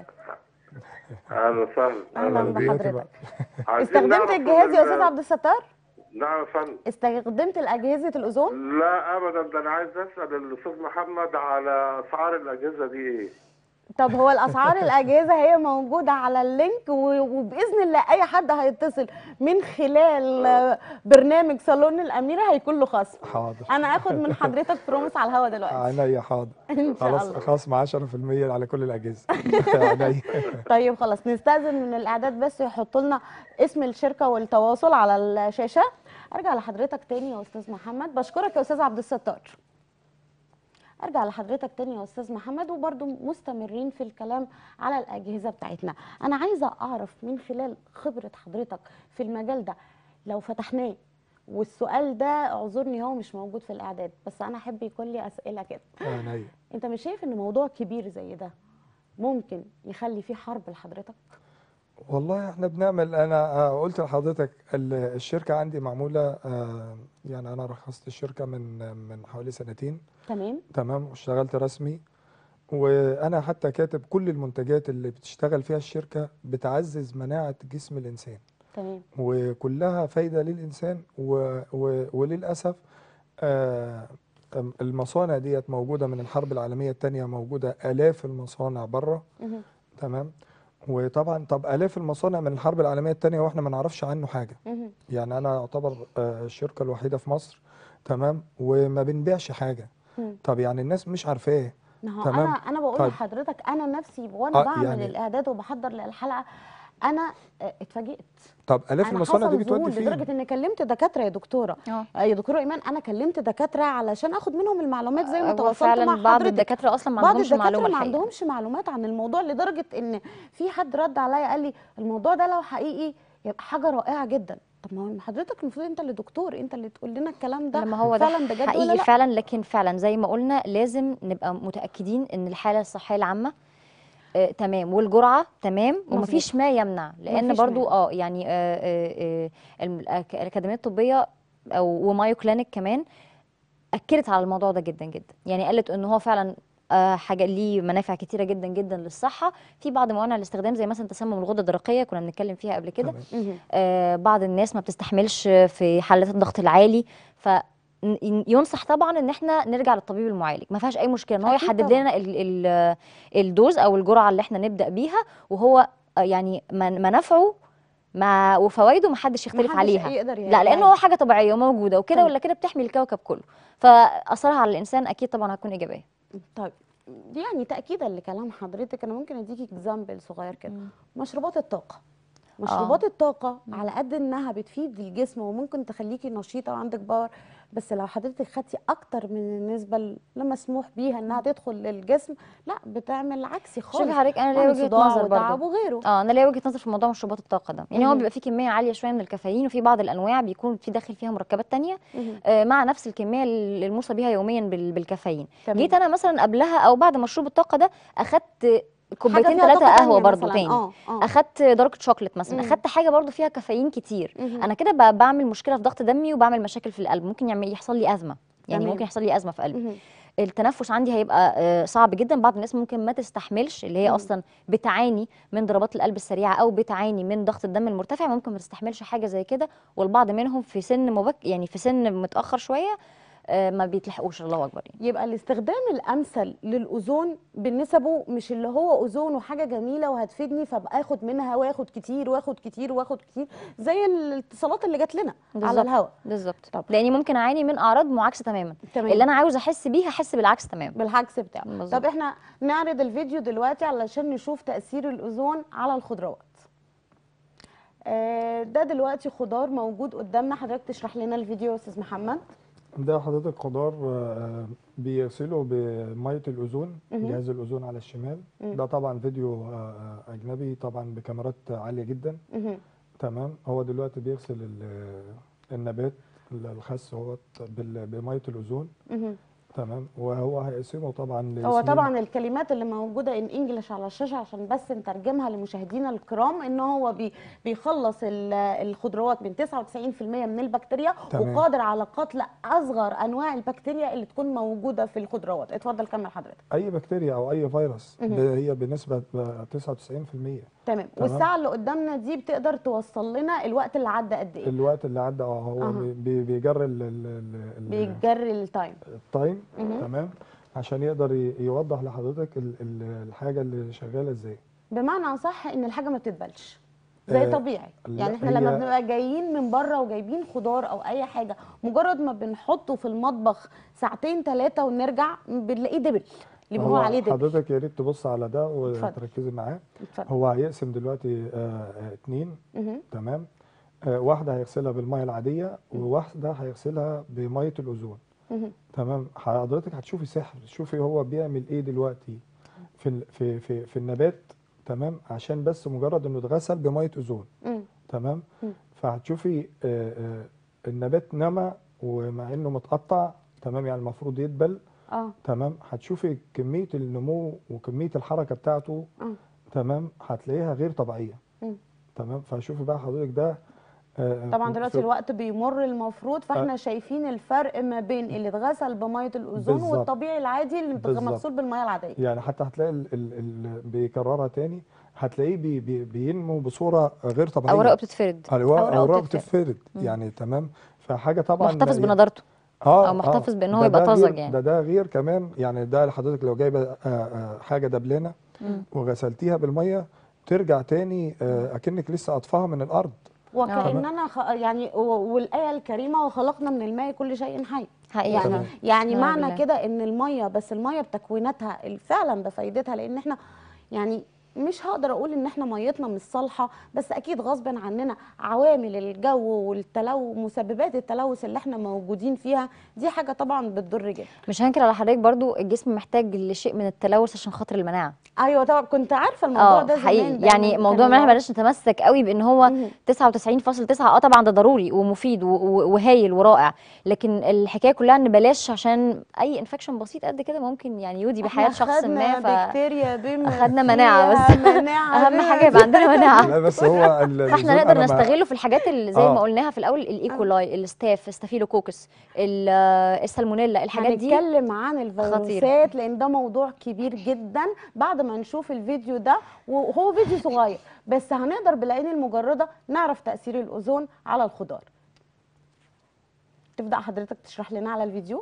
أهلا وسهلا اهلا بيك بحضرتك بقى. عايزين استخدمت نعرف الجهاز يا ال- استاذ عبد الستار نعم يا فندم استخدمت الاجهزه الاوزون لا أبدا ده أنا عايز أسأل الأستاذ محمد على أسعار الأجهزة دي إيه طب هو الاسعار الاجهزه هي موجوده على اللينك و- وباذن الله اي حد هيتصل من خلال آه، برنامج صالون الاميره هيكون له خصم حاضر انا هاخد من حضرتك بروميس على الهوا دلوقتي عينيا حاضر ان شاء خلاص الله خصم 10% على كل الاجهزه عينيا طيب خلاص نستأذن من الإعداد بس يحطوا لنا اسم الشركة والتواصل على الشاشة أرجع لحضرتك تاني يا أستاذ محمد بشكرك يا أستاذ عبد الستار أرجع لحضرتك تاني يا أستاذ محمد وبرضو مستمرين في الكلام على الأجهزة بتاعتنا أنا عايزة أعرف من خلال خبرة حضرتك في المجال ده لو فتحناه والسؤال ده اعذرني هو مش موجود في الإعداد بس أنا أحب يكون لي أسئلة كده عينيا أنت مش شايف إن موضوع كبير زي ده ممكن يخلي فيه حرب لحضرتك؟ والله احنا بنعمل انا آه، قلت لحضرتك ال- الشركه عندي معموله آه، يعني انا رخصت الشركه من من حوالي سنتين تمام تمام واشتغلت رسمي وانا حتى كاتب كل المنتجات اللي بتشتغل فيها الشركه بتعزز مناعه جسم الانسان تمام وكلها فايده للانسان و و وللاسف آه، أم- المصانع ديت موجوده من الحرب العالميه الثانيه موجوده الاف المصانع بره مهم. تمام وطبعا طب الاف المصانع من الحرب العالميه الثانيه واحنا ما نعرفش عنه حاجه مهم. يعني انا اعتبر آه، الشركه الوحيده في مصر تمام وما بنبيعش حاجه مم. طب يعني الناس مش عارفاه ما هو تمام. انا انا بقول طيب. لحضرتك انا نفسي وانا آه، بعمل يعني- الاعداد وبحضر للحلقه انا آه، اتفاجئت طب الاف انا المصانع دي حصل ذهول بتودي فين لدرجه ان كلمت دكاتره يا دكتوره اه آه، يا دكتوره ايمان انا كلمت دكاتره علشان اخد منهم المعلومات زي ما هو تواصلت فعلا مع بعض حضرتك الدكاتره اصلا ما بعض عندهمش الدكاتره معلومه ما الحقيقه عندهمش معلومات عن الموضوع لدرجه ان في حد رد عليا قال لي الموضوع ده لو حقيقي يبقى حاجه رائعه جدا طب ما هو حضرتك المفروض انت اللي دكتور انت اللي تقول لنا الكلام ده لما هو ده فعلا بجد ولا حقيقي لا فعلا لكن فعلا زي ما قلنا لازم نبقى متاكدين ان الحاله الصحيه العامه آه تمام والجرعه تمام ومفيش ما يمنع لان مفيش برضو مانع. اه يعني آه آه آه الم- الأك- الاكاديميه الطبيه او ومايو كلينيك كمان اكدت على الموضوع ده جدا جدا يعني قالت ان هو فعلا آه، حاجه ليه منافع كتيره جدا جدا للصحه في بعض موانع الاستخدام زي مثلا تسمم الغده الدرقيه كنا بنتكلم فيها قبل كده تمام. مهم. آه، بعض الناس ما بتستحملش في حالات الضغط العالي فينصح طبعا ان احنا نرجع للطبيب المعالج ما فيهاش اي مشكله ان هو أكيد يحدد طبعاً. لنا ال ال الدوز او الجرعه اللي احنا نبدا بيها وهو آه، يعني من- منافعه مع وفوائده ما حدش يختلف محدش عليها يقدر لا لان يعني- هو حاجه طبيعيه وموجوده وكده تمام. ولا كده بتحمي الكوكب كله فاثرها على الانسان اكيد طبعا هتكون ايجابيه طيب يعني تأكيدا لكلام حضرتك أنا ممكن أديكي اكزامبل صغير كده مشروبات الطاقة مشروبات الطاقة على قد إنها بتفيد الجسم وممكن تخليكي نشيطة وعندك باور بس لو حضرتك خدتي أكتر من النسبة اللي مسموح بيها إنها تدخل للجسم لا بتعمل عكسي خالص شوفي حضرتك انا ليا تعمل وجهه صداع نظر وتعب برضه وغيره اه انا ليا وجهه نظر في موضوع مشروبات الطاقه ده يعني هو مهم. بيبقى فيه كميه عاليه شويه من الكافيين وفي بعض الانواع بيكون في داخل فيها مركبات تانية مهم. آه، مع نفس الكميه اللي الموصى بيها يوميا بال- بالكافيين تمام. جيت انا مثلا قبلها او بعد مشروب الطاقه ده اخدت كوبايتين حاجة فيها ثلاثه طاقة قهوه تانية برضو مثلاً. تاني اه اه اخدت دارك شوكليت مثلا مم. اخدت حاجه برضو فيها كافيين كتير مهم. انا كده ب- بعمل مشكله في ضغط دمي وبعمل مشاكل في القلب ممكن يعمل يحصل لي ازمه يعني تمام. ممكن يحصل لي ازمه في قلبي مهم. التنفس عندي هيبقى آه، صعب جدا بعض الناس ممكن ما تستحملش اللي هي مم. اصلا بتعاني من ضربات القلب السريعه او بتعاني من ضغط الدم المرتفع ممكن ما تستحملش حاجه زي كده والبعض منهم في سن مبك يعني في سن متاخر شويه آه، ما بيتلحقوش الله اكبر يعني يبقى الاستخدام الامثل للاوزون بنسبه مش اللي هو اوزون وحاجه جميله وهتفيدني فابقى اخد منها واخد كتير واخد كتير واخد كتير زي الاتصالات اللي جات لنا على بالظبط. الهواء بالظبط طب. لاني ممكن اعاني من اعراض معاكسه تماما تمام اللي انا عاوز احس بيه هحس بالعكس تماما بالعكس بتاعه بالظبط. طب احنا نعرض الفيديو دلوقتي علشان نشوف تاثير الاوزون على الخضروات آه، ده دلوقتي خضار موجود قدامنا حضرتك تشرح لنا الفيديو يا استاذ محمد ده حضرتك خضار آه، بيغسله بميه الاوزون مهم. جهاز الاوزون على الشمال مم. ده طبعا فيديو آه، آه، اجنبي طبعا بكاميرات عاليه جدا مهم. تمام هو دلوقتي بيغسل ال- النبات الخس هو بميه الاوزون مهم. تمام وهو هيقسمه طبعا هو لسنين. طبعا الكلمات اللي موجوده ان انجلش على الشاشه عشان بس نترجمها لمشاهدينا الكرام ان هو بي بيخلص ال- الخضروات من 99% من البكتيريا تمام. وقادر على قتل اصغر انواع البكتيريا اللي تكون موجوده في الخضروات اتفضل كمل حضرتك اي بكتيريا او اي فيروس مهم. ب- هي بنسبه ب 99% تمام تمام. والساعه اللي قدامنا دي بتقدر توصل لنا الوقت اللي عدى قد ايه الوقت اللي عدى اه هو أها. بي- بي- بيجري ال- ال- ال- ال- بيجري التايم التايم مهم. تمام عشان يقدر ي- يوضح لحضرتك ال- ال- الحاجه اللي شغاله ازاي بمعنى صح ان الحاجه ما بتتبلش زي آه، طبيعي لا، يعني احنا لما هي- بنبقى جايين من بره وجايبين خضار او اي حاجه مجرد ما بنحطه في المطبخ ساعتين ثلاثه ونرجع بنلاقيه دبل اللي هو بيقولوا عليه دبل حضرتك يا ريت تبص على ده اتفضل. وتركزي معاه اتفضل هو هيقسم دلوقتي آه، آه، اتنين مهم. تمام آه، واحده هيغسلها بالميه العاديه وواحده هيغسلها بميه الاوزون مهم. تمام حضرتك هتشوفي سحر شوفي هو بيعمل ايه دلوقتي في ال- في في, في النبات تمام عشان بس مجرد انه اتغسل بميه اوزون مم. تمام مم. فهتشوفي آه، آه، النبات نما ومع انه متقطع تمام يعني المفروض يدبل اه تمام هتشوفي كميه النمو وكميه الحركه بتاعته اه تمام هتلاقيها غير طبيعيه مم. تمام فشوفي بقى حضرتك ده آه، طبعا دلوقتي في- الوقت بيمر المفروض فاحنا شايفين الفرق ما بين اللي اتغسل بميه الاوزون بالظبط. والطبيعي العادي اللي بالظبط. مغسول بالميه العاديه يعني حتى هتلاقي ال ال ال بيكررها تاني هتلاقيه بي بي بينمو بصوره غير طبيعيه اوراقه بتتفرد أيوة، أوراقه اوراق بتتفرد. بتتفرد يعني تمام فحاجه طبعا محتفظ يعني- بنضارته اه أو محتفظ بإن هو ده- يبقى ده طازج غير- يعني. ده ده غير كمان يعني ده لحضرتك لو جايبه آه، آه، حاجه دبلانه مم. وغسلتيها بالميه ترجع تاني آه، اكنك لسه قطفها من الارض وكاننا خ... يعني و- والايه الكريمه وخلقنا من الماء كل شيء حي حقيقي يعني تمام. يعني نعم معنى بالله. كده ان الميه بس الميه بتكويناتها ال- فعلا بفايدتها لان احنا يعني مش هقدر اقول ان احنا ميتنا مش صالحه بس اكيد غصبا عننا عوامل الجو والتلو مسببات التلوث اللي احنا موجودين فيها دي حاجه طبعا بتضر جدا مش هنكر على حضرتك برضو الجسم محتاج لشيء من التلوث عشان خاطر المناعه ايوه طبعا كنت عارفه الموضوع اه ده زمان حقيقي دايماً يعني كان موضوع المناعه اللي هو- بلاش نتمسك قوي بان هو مهم. 99.9 اه طبعا ده ضروري ومفيد و- و- وهايل ورائع لكن الحكايه كلها ان بلاش عشان اي انفكشن بسيط قد كده ممكن يعني يودي بحياه احنا شخص ما خدنا ف بكتيريا بما أخدنا مناعة فيها بس. مناعة اهم حاجه يبقى عندنا مناعه لا بس هو ال- فاحنا الأوزون نقدر أنا ما- نستغله في الحاجات اللي زي آه. ما قلناها في الاول الايكولاي الستاف ستافيلوكوكس ال- آه، السالمونيلا الحاجات دي هنتكلم عن الفيروسات لان ده موضوع كبير جدا بعد ما نشوف الفيديو ده وهو فيديو صغير بس هنقدر بالعين المجرده نعرف تاثير الاوزون على الخضار تبدا حضرتك تشرح لنا على الفيديو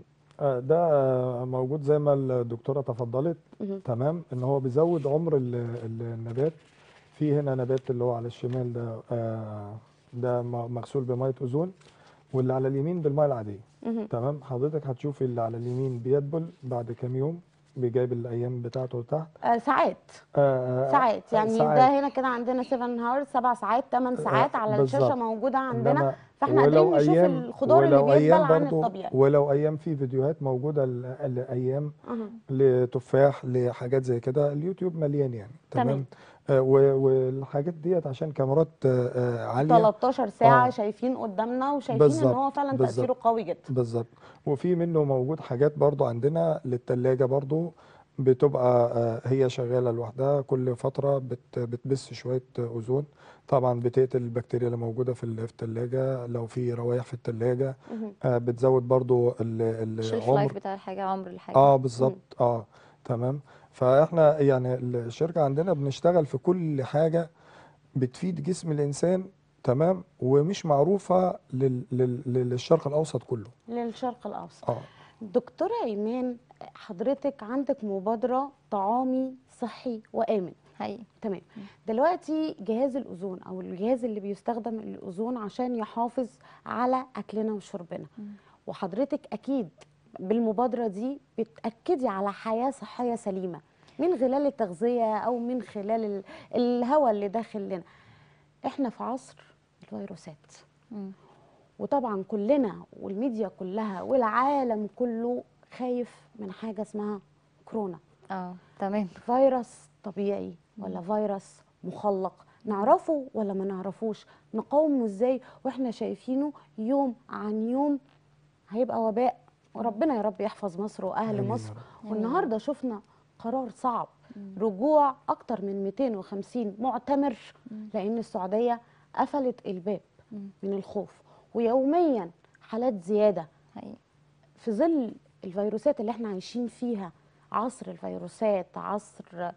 آه، ده آه، موجود زي ما الدكتوره تفضلت مهم. تمام ان هو بيزود عمر ال- ال- النبات في هنا نبات اللي هو على الشمال ده آه، ده م- مغسول بميه اوزون واللي على اليمين بالميه العاديه مهم. تمام حضرتك هتشوفي اللي على اليمين بيدبل بعد كام يوم بيجايب الايام بتاعته تحت آه ساعات آه، ساعات يعني ساعات. ده هنا كده عندنا 7 هاورز 7 ساعات 8 ساعات على الشاشه بالظبط. موجوده عندنا إنما فاحنا قادرين نشوف الخضار اللي ولو بيدبل ايام عن برضو الطبيعي ولو ايام في فيديوهات موجوده ل- لايام أها. لتفاح لحاجات زي كده اليوتيوب مليان يعني تمام. تمام آه و- والحاجات ديت عشان كاميرات آه آه عاليه 13 ساعه آه. شايفين قدامنا وشايفين ان بالظبط، هو فعلا بالظبط. تاثيره قوي جدا بالظبط وفي منه موجود حاجات برضو عندنا للتلاجة برضو بتبقى آه، هي شغالة لوحدها كل فترة بت بتبث شوية أوزون طبعا بتقتل البكتيريا اللي موجودة في ال- في التلاجة لو في روايح في التلاجة مهم. آه، بتزود برضو ال- الشيلف العمر لايف بتاع الحاجه عمر الحاجه اه بالظبط اه تمام فاحنا يعني الشركة عندنا بنشتغل في كل حاجة بتفيد جسم الإنسان تمام ومش معروفة لل لل للشرق الأوسط كله للشرق الاوسط اه دكتوره ايمان حضرتك عندك مبادره طعامي صحي وامن حقيقي تمام دلوقتي جهاز الاوزون او الجهاز اللي بيستخدم الاوزون عشان يحافظ على اكلنا وشربنا وحضرتك اكيد بالمبادره دي بتاكدي على حياه صحيه سليمه من خلال التغذيه او من خلال ال- الهواء اللي داخل لنا احنا في عصر الفيروسات مم. وطبعا كلنا والميديا كلها والعالم كله خايف من حاجه اسمها كورونا اه تمام فيروس طبيعي ولا فيروس مخلق نعرفه ولا ما نعرفوش نقاومه ازاي واحنا شايفينه يوم عن يوم هيبقى وباء وربنا يا رب يحفظ مصر واهل آمين يا مصر رب. والنهارده شفنا قرار صعب رجوع اكتر من 250 معتمر لان السعوديه قفلت الباب مم. من الخوف ويوميا حالات زياده حقيقي في ظل الفيروسات اللي احنا عايشين فيها عصر الفيروسات عصر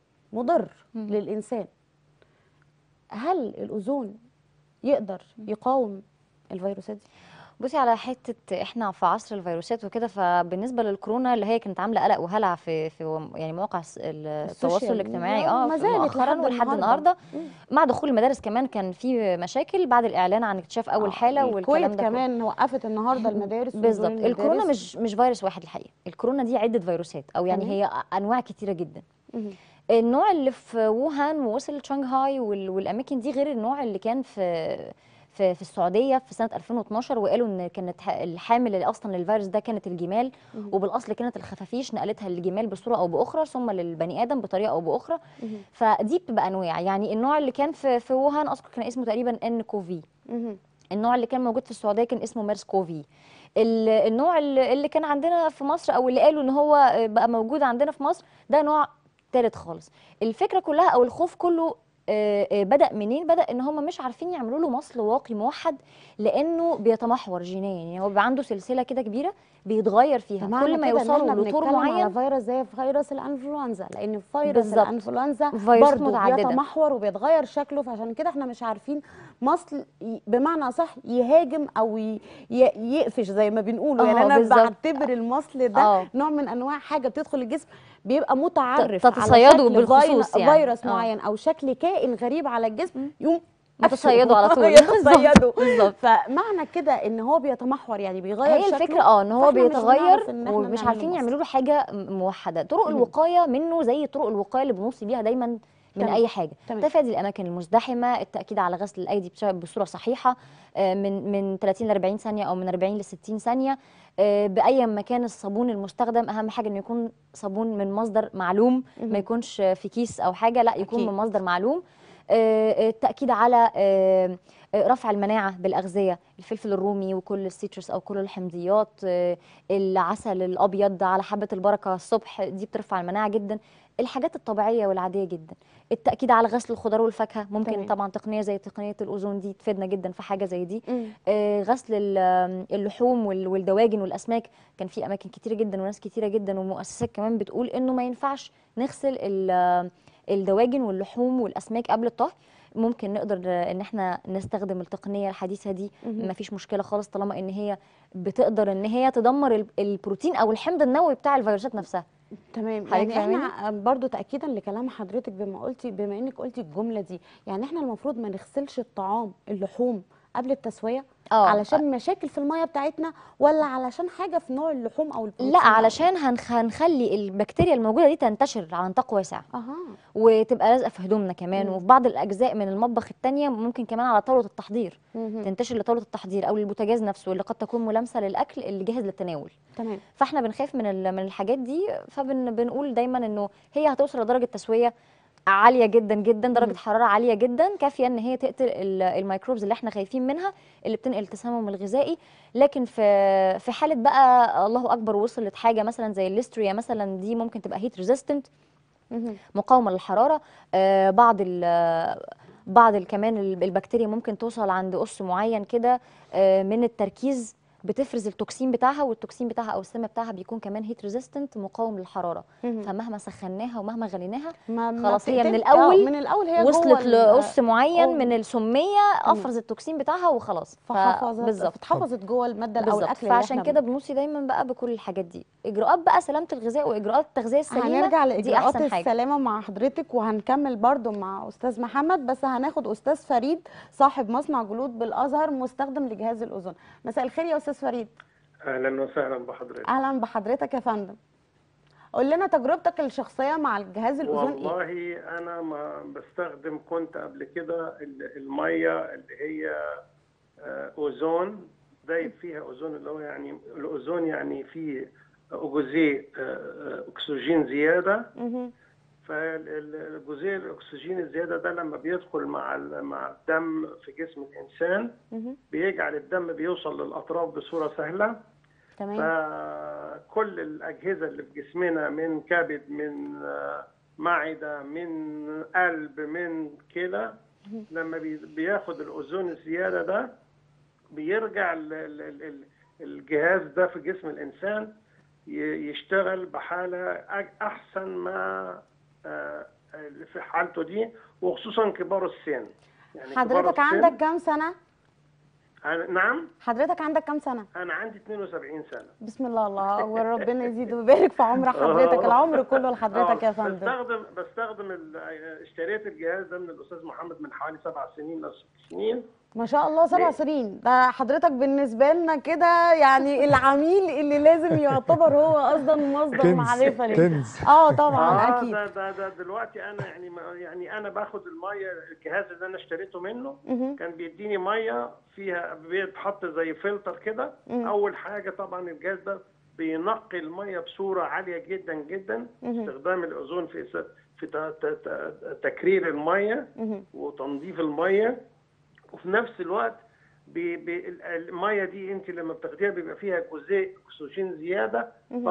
مضر مم. للإنسان هل الأوزون يقدر يقاوم الفيروسات دي؟ بصي على حته احنا في عصر الفيروسات وكده فبالنسبه للكورونا اللي هي كانت عامله قلق وهلع في في يعني مواقع الس- التواصل السوشيال الاجتماعي ميديا اه وما في زالت مؤخرا لحد ولحد النهاردة. النهارده مم. مع دخول المدارس كمان كان في مشاكل بعد الاعلان عن اكتشاف اول آه، حاله والكلام الكويت ده كله. كمان وقفت النهارده المدارس بالظبط ونزول الكورونا المدارس. مش مش فيروس واحد الحقيقه الكورونا دي عده فيروسات او يعني تمام. هي انواع كتيره جدا مهم. النوع اللي في ووهان ووصل لشنغهاي وال- والاماكن دي غير النوع اللي كان في في في السعوديه في سنه 2012 وقالوا ان كانت ح- الحامل اللي اصلا للفيروس ده كانت الجمال مهم. وبالاصل كانت الخفافيش نقلتها للجمال بصوره او باخرى ثم للبني ادم بطريقه او باخرى مهم. فدي بتبقى انواع يعني النوع اللي كان في في ووهان اذكر كان اسمه تقريبا ان كوفي مهم. النوع اللي كان موجود في السعوديه كان اسمه ميرس كوفي ال- النوع اللي اللي كان عندنا في مصر او اللي قالوا ان هو بقى موجود عندنا في مصر ده نوع تالت خالص الفكره كلها او الخوف كله آه، آه، بدا منين بدا ان هم مش عارفين يعملوا له مصل واقي موحد لانه بيتمحور جينيا يعني هو بيبقى عنده سلسله كده كبيره بيتغير فيها فمعنى كل ما كده إن يوصلوا إحنا لطور بنتكلم معين على فيروس زي فيروس الانفلونزا لان فيروس بالظبط. الانفلونزا فيروسات برضه متعددة. بيتمحور وبيتغير شكله فعشان كده احنا مش عارفين مصل ي- بمعنى صح يهاجم او ي- ي- يقفش زي ما بنقوله يعني آه، انا بالظبط. بعتبر المصل ده آه. نوع من انواع حاجه بتدخل الجسم بيبقى متعرف تتصيده على شكل بالخصوص فيروس, يعني. فيروس آه. معين او شكل كائن غريب على الجسم يقوم متصيده على طول يتصيده بالظبط فمعنى كده ان هو بيتمحور يعني بيغير هي شكله الفكره اه ان هو فإحنا مش بيتغير بنعرف إن إحنا ومش نعمل عارفين مصل. يعملوا له حاجه م- موحده طرق مم. الوقايه منه زي طرق الوقايه اللي بنوصي بيها دايما من تمام. اي حاجه تمام. تفادي الاماكن المزدحمه التاكيد على غسل الايدي بش- بصوره صحيحه آه، من من 30 ل 40 ثانيه او من 40 ل 60 ثانيه آه، باي مكان الصابون المستخدم اهم حاجه انه يكون صابون من مصدر معلوم مهم. ما يكونش في كيس او حاجه لا يكون أكيد. من مصدر معلوم آه، آه، التاكيد على آه، آه، رفع المناعه بالاغذيه الفلفل الرومي وكل السيترس او كل الحمضيات آه، العسل الابيض على حبه البركه الصبح دي بترفع المناعه جدا الحاجات الطبيعيه والعاديه جدا التاكيد على غسل الخضار والفاكهه ممكن تمام. طبعا تقنيه زي تقنيه الاوزون دي تفيدنا جدا في حاجه زي دي مم. آه، غسل ال- آم، اللحوم وال- والدواجن والاسماك كان في اماكن كتيره جدا وناس كتيره جدا ومؤسسات كمان بتقول انه ما ينفعش نغسل ال- آم، الدواجن واللحوم والاسماك قبل الطهي ممكن نقدر آه، ان احنا نستخدم التقنيه الحديثه دي مهم. ما فيش مشكله خالص طالما ان هي بتقدر ان هي تدمر ال- البروتين او الحمض النووي بتاع الفيروسات نفسها تمام حضرتك يعني احنا برضو تاكيدا لكلام حضرتك بما قلتي بما انك قلتي الجمله دي يعني احنا المفروض ما نغسلش الطعام اللحوم قبل التسويه اه علشان مشاكل في الميه بتاعتنا ولا علشان حاجه في نوع اللحوم او البروتين لا علشان هنخ- هنخلي البكتيريا الموجوده دي تنتشر على نطاق واسع اها وتبقى لازقه في هدومنا كمان مم. وفي بعض الاجزاء من المطبخ التانية ممكن كمان على طاوله التحضير مهم. تنتشر لطاوله التحضير او للبوتاجاز نفسه اللي قد تكون ملامسه للاكل اللي جاهز للتناول تمام فاحنا بنخاف من ال- من الحاجات دي فبنقول دايما انه هي هتوصل لدرجه تسويه عاليه جدا جدا درجه مم. حراره عاليه جدا كافيه ان هي تقتل ال- الميكروبز اللي احنا خايفين منها اللي بتنقل التسمم الغذائي لكن في في حاله بقى الله اكبر وصلت حاجه مثلا زي الليستريا مثلا دي ممكن تبقى هيت ريزيستنت مهم. مقاومه للحراره آه، بعض ال بعض ال- كمان ال- البكتيريا ممكن توصل عند قص معين كده آه، من التركيز بتفرز التوكسين بتاعها والتوكسين بتاعها او السم بتاعها بيكون كمان هيت ريزيستنت مقاوم للحراره مهم. فمهما سخناها ومهما غليناها ما ما خلاص هي من بتقتل- الأول آه، من الاول هي وصلت جوه ال- لقص معين أوه. من السميه افرز التوكسين بتاعها وخلاص ف- فحفظت بالظبط اتحفظت جوه الماده او بالظبط الاكل اللي فعشان احنا كده بنوصي دايما بقى بكل الحاجات دي اجراءات بقى سلامه الغذاء واجراءات التغذيه السليمه هنرجع دي لاجراءات احسن حاجه السلامه مع حضرتك وهنكمل برضو مع استاذ محمد بس هناخد استاذ فريد صاحب مصنع جلود بالازهر مستخدم لجهاز الاذن مساء الخير يا استاذ فريد اهلا وسهلا بحضرتك اهلا بحضرتك يا فندم قول لنا تجربتك الشخصيه مع الجهاز الاذن ايه والله انا ما بستخدم كنت قبل كده ال- الميه اللي هي آه، اوزون دايب فيها اوزون اللي هو يعني الاوزون يعني فيه جزيء آه، اكسجين زياده مهم. فالجزيء الاكسجين الزياده ده لما بيدخل مع ال- مع الدم في جسم الانسان مهم. بيجعل الدم بيوصل للاطراف بصوره سهله تمام فكل الأجهزة اللي في جسمنا من كبد من آه، معدة من قلب من كلى لما بي- بياخد الأوزون الزيادة ده بيرجع ال- ال- ال- ال- الجهاز ده في جسم الإنسان ي- يشتغل بحالة أج- أحسن ما آه، اللي في حالته دي وخصوصا كبار السن يعني كبار حضرتك السن- عندك كام سنه أنا نعم حضرتك عندك كام سنه انا عندي 72 سنه بسم الله الله اكبر ربنا يزيد ويبارك في عمر حضرتك العمر كله لحضرتك يا آه، فندم بستخدم بستخدم ال- اشتريت الجهاز ده من الاستاذ محمد من حوالي سبع سنين او ست سنين ما شاء الله سبع ليه؟ سنين ده حضرتك بالنسبه لنا كده يعني العميل اللي لازم يعتبر هو اصلا مصدر كنز معرفه ليه كنز اه طبعا اه اكيد ده ده ده دلوقتي انا يعني ما يعني انا باخد الميه الجهاز اللي انا اشتريته منه مهم. كان بيديني ميه فيها بيتحط زي فلتر كده مم. اول حاجه طبعا الجهاز ده بينقي الميه بصوره عاليه جدا جدا مهم. استخدام الاوزون في س- في ت- ت- ت- تكرير الميه مهم. وتنظيف الميه وفي نفس الوقت بي بي ال- الميه دي انت لما بتاخديها بيبقى فيها جزيء اكسجين زياده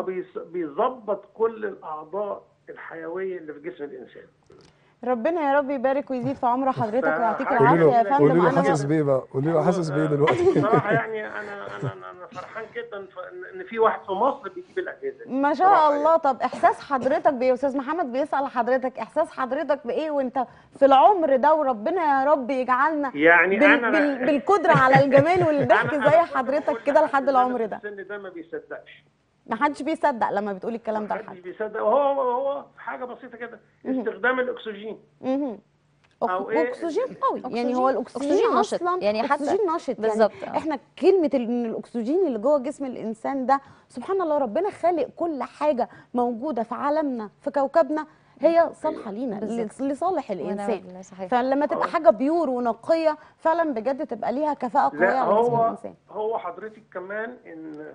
فبيظبط كل الاعضاء الحيويه اللي في جسم الانسان ربنا يا رب يبارك ويزيد في عمر حضرتك ويعطيك قولي قولي العافيه يا له قولي فندم له انا حاسس بيه بقى قولي له حاسس بيه دلوقتي بصراحه يعني انا انا انا أنا فرحان جدا ف- إن- ان في واحد في مصر بيجيب الاجهزه دي. ما شاء بصراحة الله طب احساس حضرتك بايه استاذ محمد بيسال حضرتك احساس حضرتك بايه وانت في العمر ده وربنا يا رب يجعلنا يعني بال أنا- بال بالقدره على الجمال والضحك أنا- زي أنا حضرتك بقول كده لحد لحد إن أنا العمر في ده السن ده ما بيصدقش ما حدش بيصدق لما بتقولي الكلام ده محدش لحد بيصدق وهو هو حاجه بسيطه كده استخدام الاكسجين مهم. أك- أو إيه؟ اكسجين قوي يعني أكسجين- هو الاكسجين أكسجين نشط. اصلا يعني حتى- اكسجين نشط بالظبط، يعني آه. احنا كلمه ال- ان الاكسجين اللي جوه جسم الانسان ده سبحان الله ربنا خالق كل حاجه موجوده في عالمنا في كوكبنا هي صالحه لينا بالظبط. لصالح ونعم الانسان بالله، صحيح فلما تبقى حاجه بيور ونقيه فعلا بجد تبقى ليها كفاءه قويه لا على جسم هو الانسان هو حضرتك كمان ان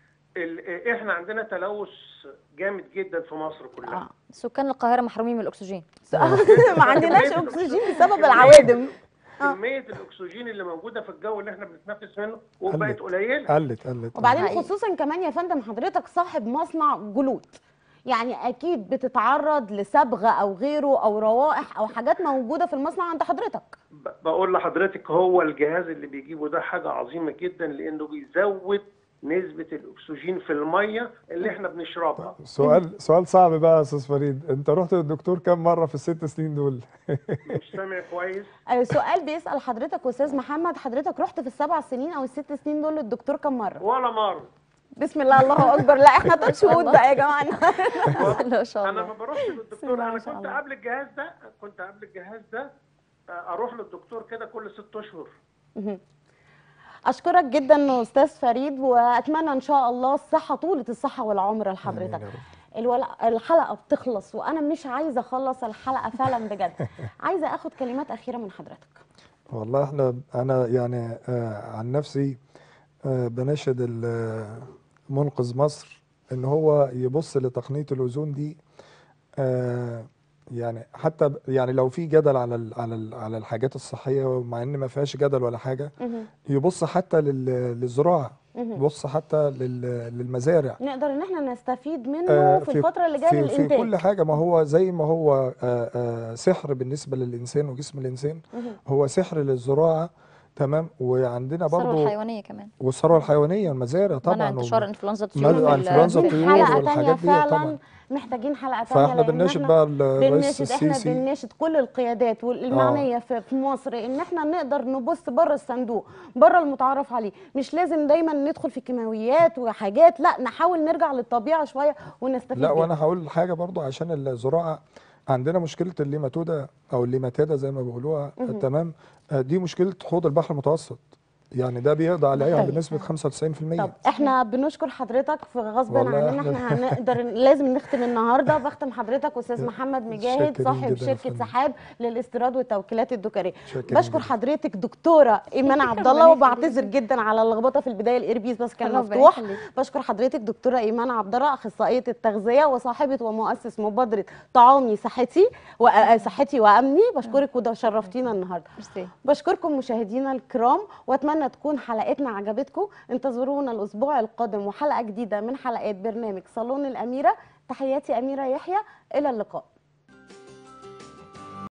ال- احنا عندنا تلوث جامد جدا في مصر كلها اه سكان القاهره محرومين من الاكسجين ما عندناش اكسجين بسبب العوادم آه. كميه الاكسجين اللي موجوده في الجو اللي احنا بنتنفس منه وبقت قليله قلت قلت وبعدين حقيقي. خصوصا كمان يا فندم حضرتك صاحب مصنع جلود يعني اكيد بتتعرض لصبغه او غيره او روائح او حاجات موجوده في المصنع عند حضرتك ب- بقول لحضرتك هو الجهاز اللي بيجيبه ده حاجه عظيمه جدا لانه بيزود نسبه الاكسجين في الميه اللي احنا بنشربها سؤال سؤال صعب بقى يا استاذ فريد انت رحت للدكتور كام مره في الست سنين دول مش سامع كويس آه، سؤال بيسال حضرتك استاذ محمد حضرتك رحت في السبع سنين او الست سنين دول للدكتور كم مره ولا مره بسم الله الله اكبر لا احنا تاتش وود بقى يا جماعه ما شاء انا الله ما بروحش بسم للدكتور الله ما انا شاء كنت الله. قبل الجهاز ده كنت قبل الجهاز ده آه، اروح للدكتور كده كل ست اشهر اشكرك جدا استاذ فريد واتمنى ان شاء الله الصحه طولة الصحه والعمر لحضرتك آمين يا رب. الول- الحلقه بتخلص وانا مش عايزه اخلص الحلقه فعلا بجد عايزه اخد كلمات اخيره من حضرتك والله احنا انا يعني آه عن نفسي آه بناشد ال- منقذ مصر ان هو يبص لتقنيه الاوزون دي آه يعني حتى ب- يعني لو في جدل على ال على ال على الحاجات الصحيه مع ان ما فيهاش جدل ولا حاجه يبص حتى لل- للزراعه يبص حتى لل- للمزارع نقدر ان احنا نستفيد منه آه، في الفتره اللي جايه في, في للانتاج كل حاجه ما هو زي ما هو آه، آه، سحر بالنسبه للانسان وجسم الانسان هو سحر للزراعه تمام وعندنا الثروه برضو الحيوانيه كمان والثروه الحيوانيه المزارع منع طبعا انتشار و- انفلونزا منع الطيور في ال- إنفلونزا في الطيور محتاجين الحاجات حلقه دي. تانية والحاجات دي فعلا طبعا. محتاجين حلقه تانية فاحنا لأن بنناشد إحنا بقى الرئيس بنناشد احنا السيسي بنناشد كل القيادات والمعنيه في في مصر ان احنا نقدر نبص بره الصندوق بره المتعارف عليه مش لازم دايما ندخل في كيماويات وحاجات لا نحاول نرجع للطبيعه شويه ونستفيد لا بيها. وانا هقول حاجه برضو عشان الزراعه عندنا مشكله الليماتودا او الليماتادا زي ما بيقولوها تمام آه، دي مشكله حوض البحر المتوسط يعني ده بيقضي عليها طيب. بنسبه 95% طب احنا بنشكر حضرتك في غصب والله عننا إحنا- احنا هنقدر لازم نختم النهارده بختم حضرتك استاذ محمد مجاهد شاكرين صاحب جداً يا شركه فندم. سحاب للاستيراد والتوكيلات الدكريه شاكرين بشكر جداً. حضرتك دكتوره ايمان عبد الله وبعتذر جدا على اللخبطه في البدايه الايربيس بس كان ربنا مفتوح يخليك. بشكر حضرتك دكتوره ايمان عبد الله اخصائيه التغذيه وصاحبه ومؤسس مبادره طعامي صحتي وصحتي وامني بشكرك وده شرفتينا النهارده ميرسي. بشكركم مشاهدينا الكرام واتمنى تكون حلقتنا عجبتكم انتظرونا الاسبوع القادم وحلقه جديده من حلقات برنامج صالون الاميره تحياتي اميره يحيى الى اللقاء